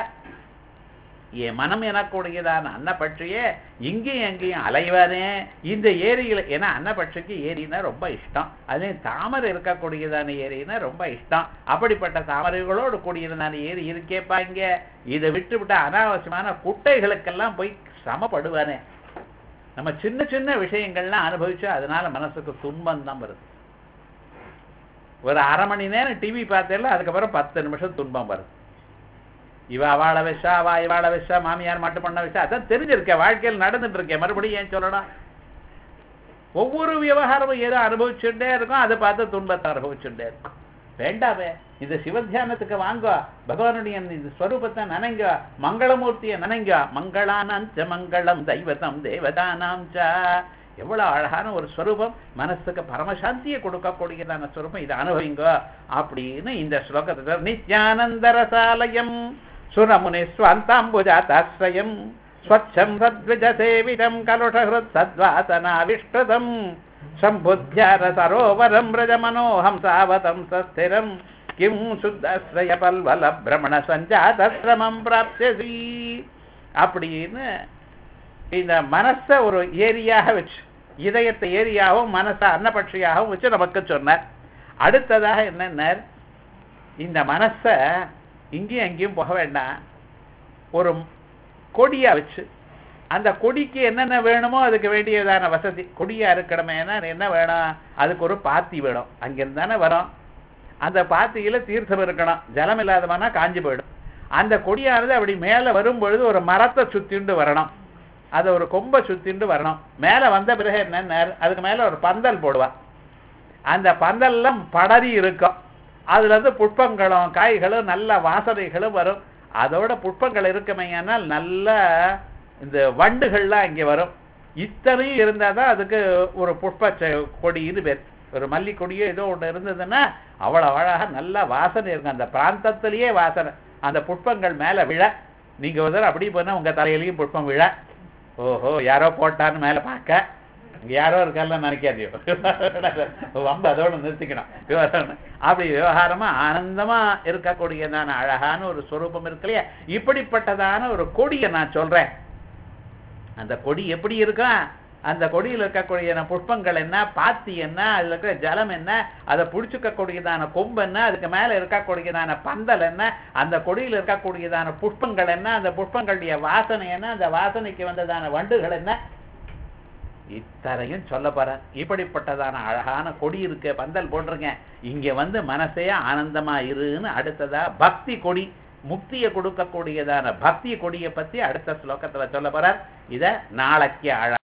என் மனம் எனக்கூடியதான அன்னப்பட்சியே இங்கேயும் எங்கேயும் அலைவானே இந்த ஏரியில ஏன்னா அன்னப்பட்சிக்கு ஏரினா ரொம்ப இஷ்டம் அதுலேயும் தாமரை இருக்கக்கூடியதான ஏரினா ரொம்ப இஷ்டம் அப்படிப்பட்ட தாமரைகளோடு கூடியதான ஏரி இருக்கேப்பா இங்க இதை விட்டு விட்ட அனாவசியமான குட்டைகளுக்கெல்லாம் போய் சமப்படுவானே நம்ம சின்ன சின்ன விஷயங்கள்லாம் அனுபவிச்சு அதனால மனசுக்கு துன்பம் தான் வருது ஒரு அரை மணி நேரம் டிவி பார்த்தேல அதுக்கப்புறம் பத்து நிமிஷம் துன்பம் வருது இவ அவளை வச்சா அவ இவாளை வச்சா மாமியார் மட்டும் பண்ண வச்சா அதான் தெரிஞ்சிருக்கேன் வாழ்க்கையில் நடந்துட்டு இருக்கேன் மறுபடியும் ஏன் சொல்லணும் ஒவ்வொரு விவகாரமும் ஏதோ அனுபவிச்சுட்டே இருக்கும் அதை பார்த்து துன்பத்தை அனுபவிச்சுட்டே இருக்கும் வேண்டாமே இந்த சிவத்தியானத்துக்கு வாங்க பகவானுடைய இந்த ஸ்வரூபத்தை நினைங்க மங்களமூர்த்தியை நினைங்க மங்களானாஞ்ச மங்களம் தெய்வதம் தேவதானாம் ச எவ்வளவு அழகான ஒரு ஸ்வரூபம் மனசுக்கு பரமசாந்தியை கொடுக்கக்கூடியதான ஸ்வரூபம் இதை அனுபவிங்க அப்படின்னு இந்த ஸ்லோகத்துல நித்யானந்தரசாலயம் சுரமுனி ஸ்வாந்தாம்புஜாதாஸ்ரயம் ஸ்வச்சம் சத்விஜ சேவிதம் கலுஷஹிருத் சத்வாசனாவிஷ்கிருதம் சம்புத்தியார சரோவரம் ரஜமனோஹம் சாவதம் சஸ்திரம் கிம் சுத்தாஸ்ரய பல்வல பிரமண சஞ்சாதஸ்ரமம் பிராப்சியசி அப்படின்னு இந்த மனசை ஒரு ஏரியாக வச்சு இதயத்தை ஏரியாகவும் மனசை அன்னபட்சியாகவும் வச்சு நமக்கு சொன்னார் அடுத்ததாக என்னென்ன இந்த மனசை இங்கேயும் அங்கேயும் போக வேண்டாம் ஒரு கொடியா வச்சு அந்த கொடிக்கு என்னென்ன வேணுமோ அதுக்கு வேண்டியதான வசதி கொடியா இருக்கணுமேனா என்ன வேணும் அதுக்கு ஒரு பாத்தி வேணும் அங்கிருந்து தானே வரும் அந்த பாத்தியில தீர்த்தம் இருக்கணும் ஜலம் இல்லாதவனா காஞ்சி போயிடும் அந்த கொடியானது அப்படி மேல வரும் பொழுது ஒரு மரத்தை சுத்திண்டு வரணும் அது ஒரு கொம்பை சுத்திண்டு வரணும் மேல வந்த பிறகு என்ன அதுக்கு மேல ஒரு பந்தல் போடுவா அந்த பந்தல்லாம் படரி இருக்கும் அதுல இருந்து புஷ்பங்களும் காய்களும் நல்ல வாசனைகளும் வரும் அதோட புஷ்பங்கள் இருக்குமையானால் நல்ல இந்த வண்டுகள்லாம் இங்கே வரும் இத்தனையும் இருந்தால் தான் அதுக்கு ஒரு புஷ்ப செ- கொடின்னு பேர் ஒரு மல்லி கொடியோ ஏதோ ஒன்று இருந்ததுன்னா அவ்வளோ அழகாக நல்ல வாசனை இருக்கும் அந்த பிராந்தத்திலேயே வாசனை அந்த புஷ்பங்கள் மேலே விழ நீங்க ஒரு தடவை அப்படி போனால் உங்க தலையிலையும் புஷ்பம் விழ ஓஹோ யாரோ போட்டான்னு மேலே பார்க்க இங்க யாரோ இருக்கால நினைக்காதியோ வம்பு அதோட நிறுத்திக்கணும் விவகாரம் அப்படி விவகாரமா ஆனந்தமா இருக்கக்கூடியதான அழகான ஒரு ஸ்வரூபம் இருக்கு இல்லையா இப்படிப்பட்டதான ஒரு கொடியை நான் சொல்றேன் அந்த கொடி எப்படி இருக்கும் அந்த கொடியில் இருக்கக்கூடிய புஷ்பங்கள் என்ன பாத்தி என்ன அதுல இருக்கிற ஜலம் என்ன அதை பிடிச்சிக்கக்கூடியதான கொம்பு என்ன அதுக்கு மேல இருக்கக்கூடியதான பந்தல் என்ன அந்த கொடியில் இருக்கக்கூடியதான புஷ்பங்கள் என்ன அந்த புஷ்பங்களுடைய வாசனை என்ன அந்த வாசனைக்கு வந்ததான வண்டுகள் என்ன இத்தனையும் சொல்ல போறேன் இப்படிப்பட்டதான அழகான கொடி இருக்கு பந்தல் போட்டிருங்க இங்க வந்து மனசே ஆனந்தமா இருன்னு அடுத்ததா பக்தி கொடி முக்தியை கொடுக்கக்கூடியதான பக்தி கொடியை பத்தி அடுத்த ஸ்லோகத்துல சொல்ல போறார் இத நாளைக்கு அழ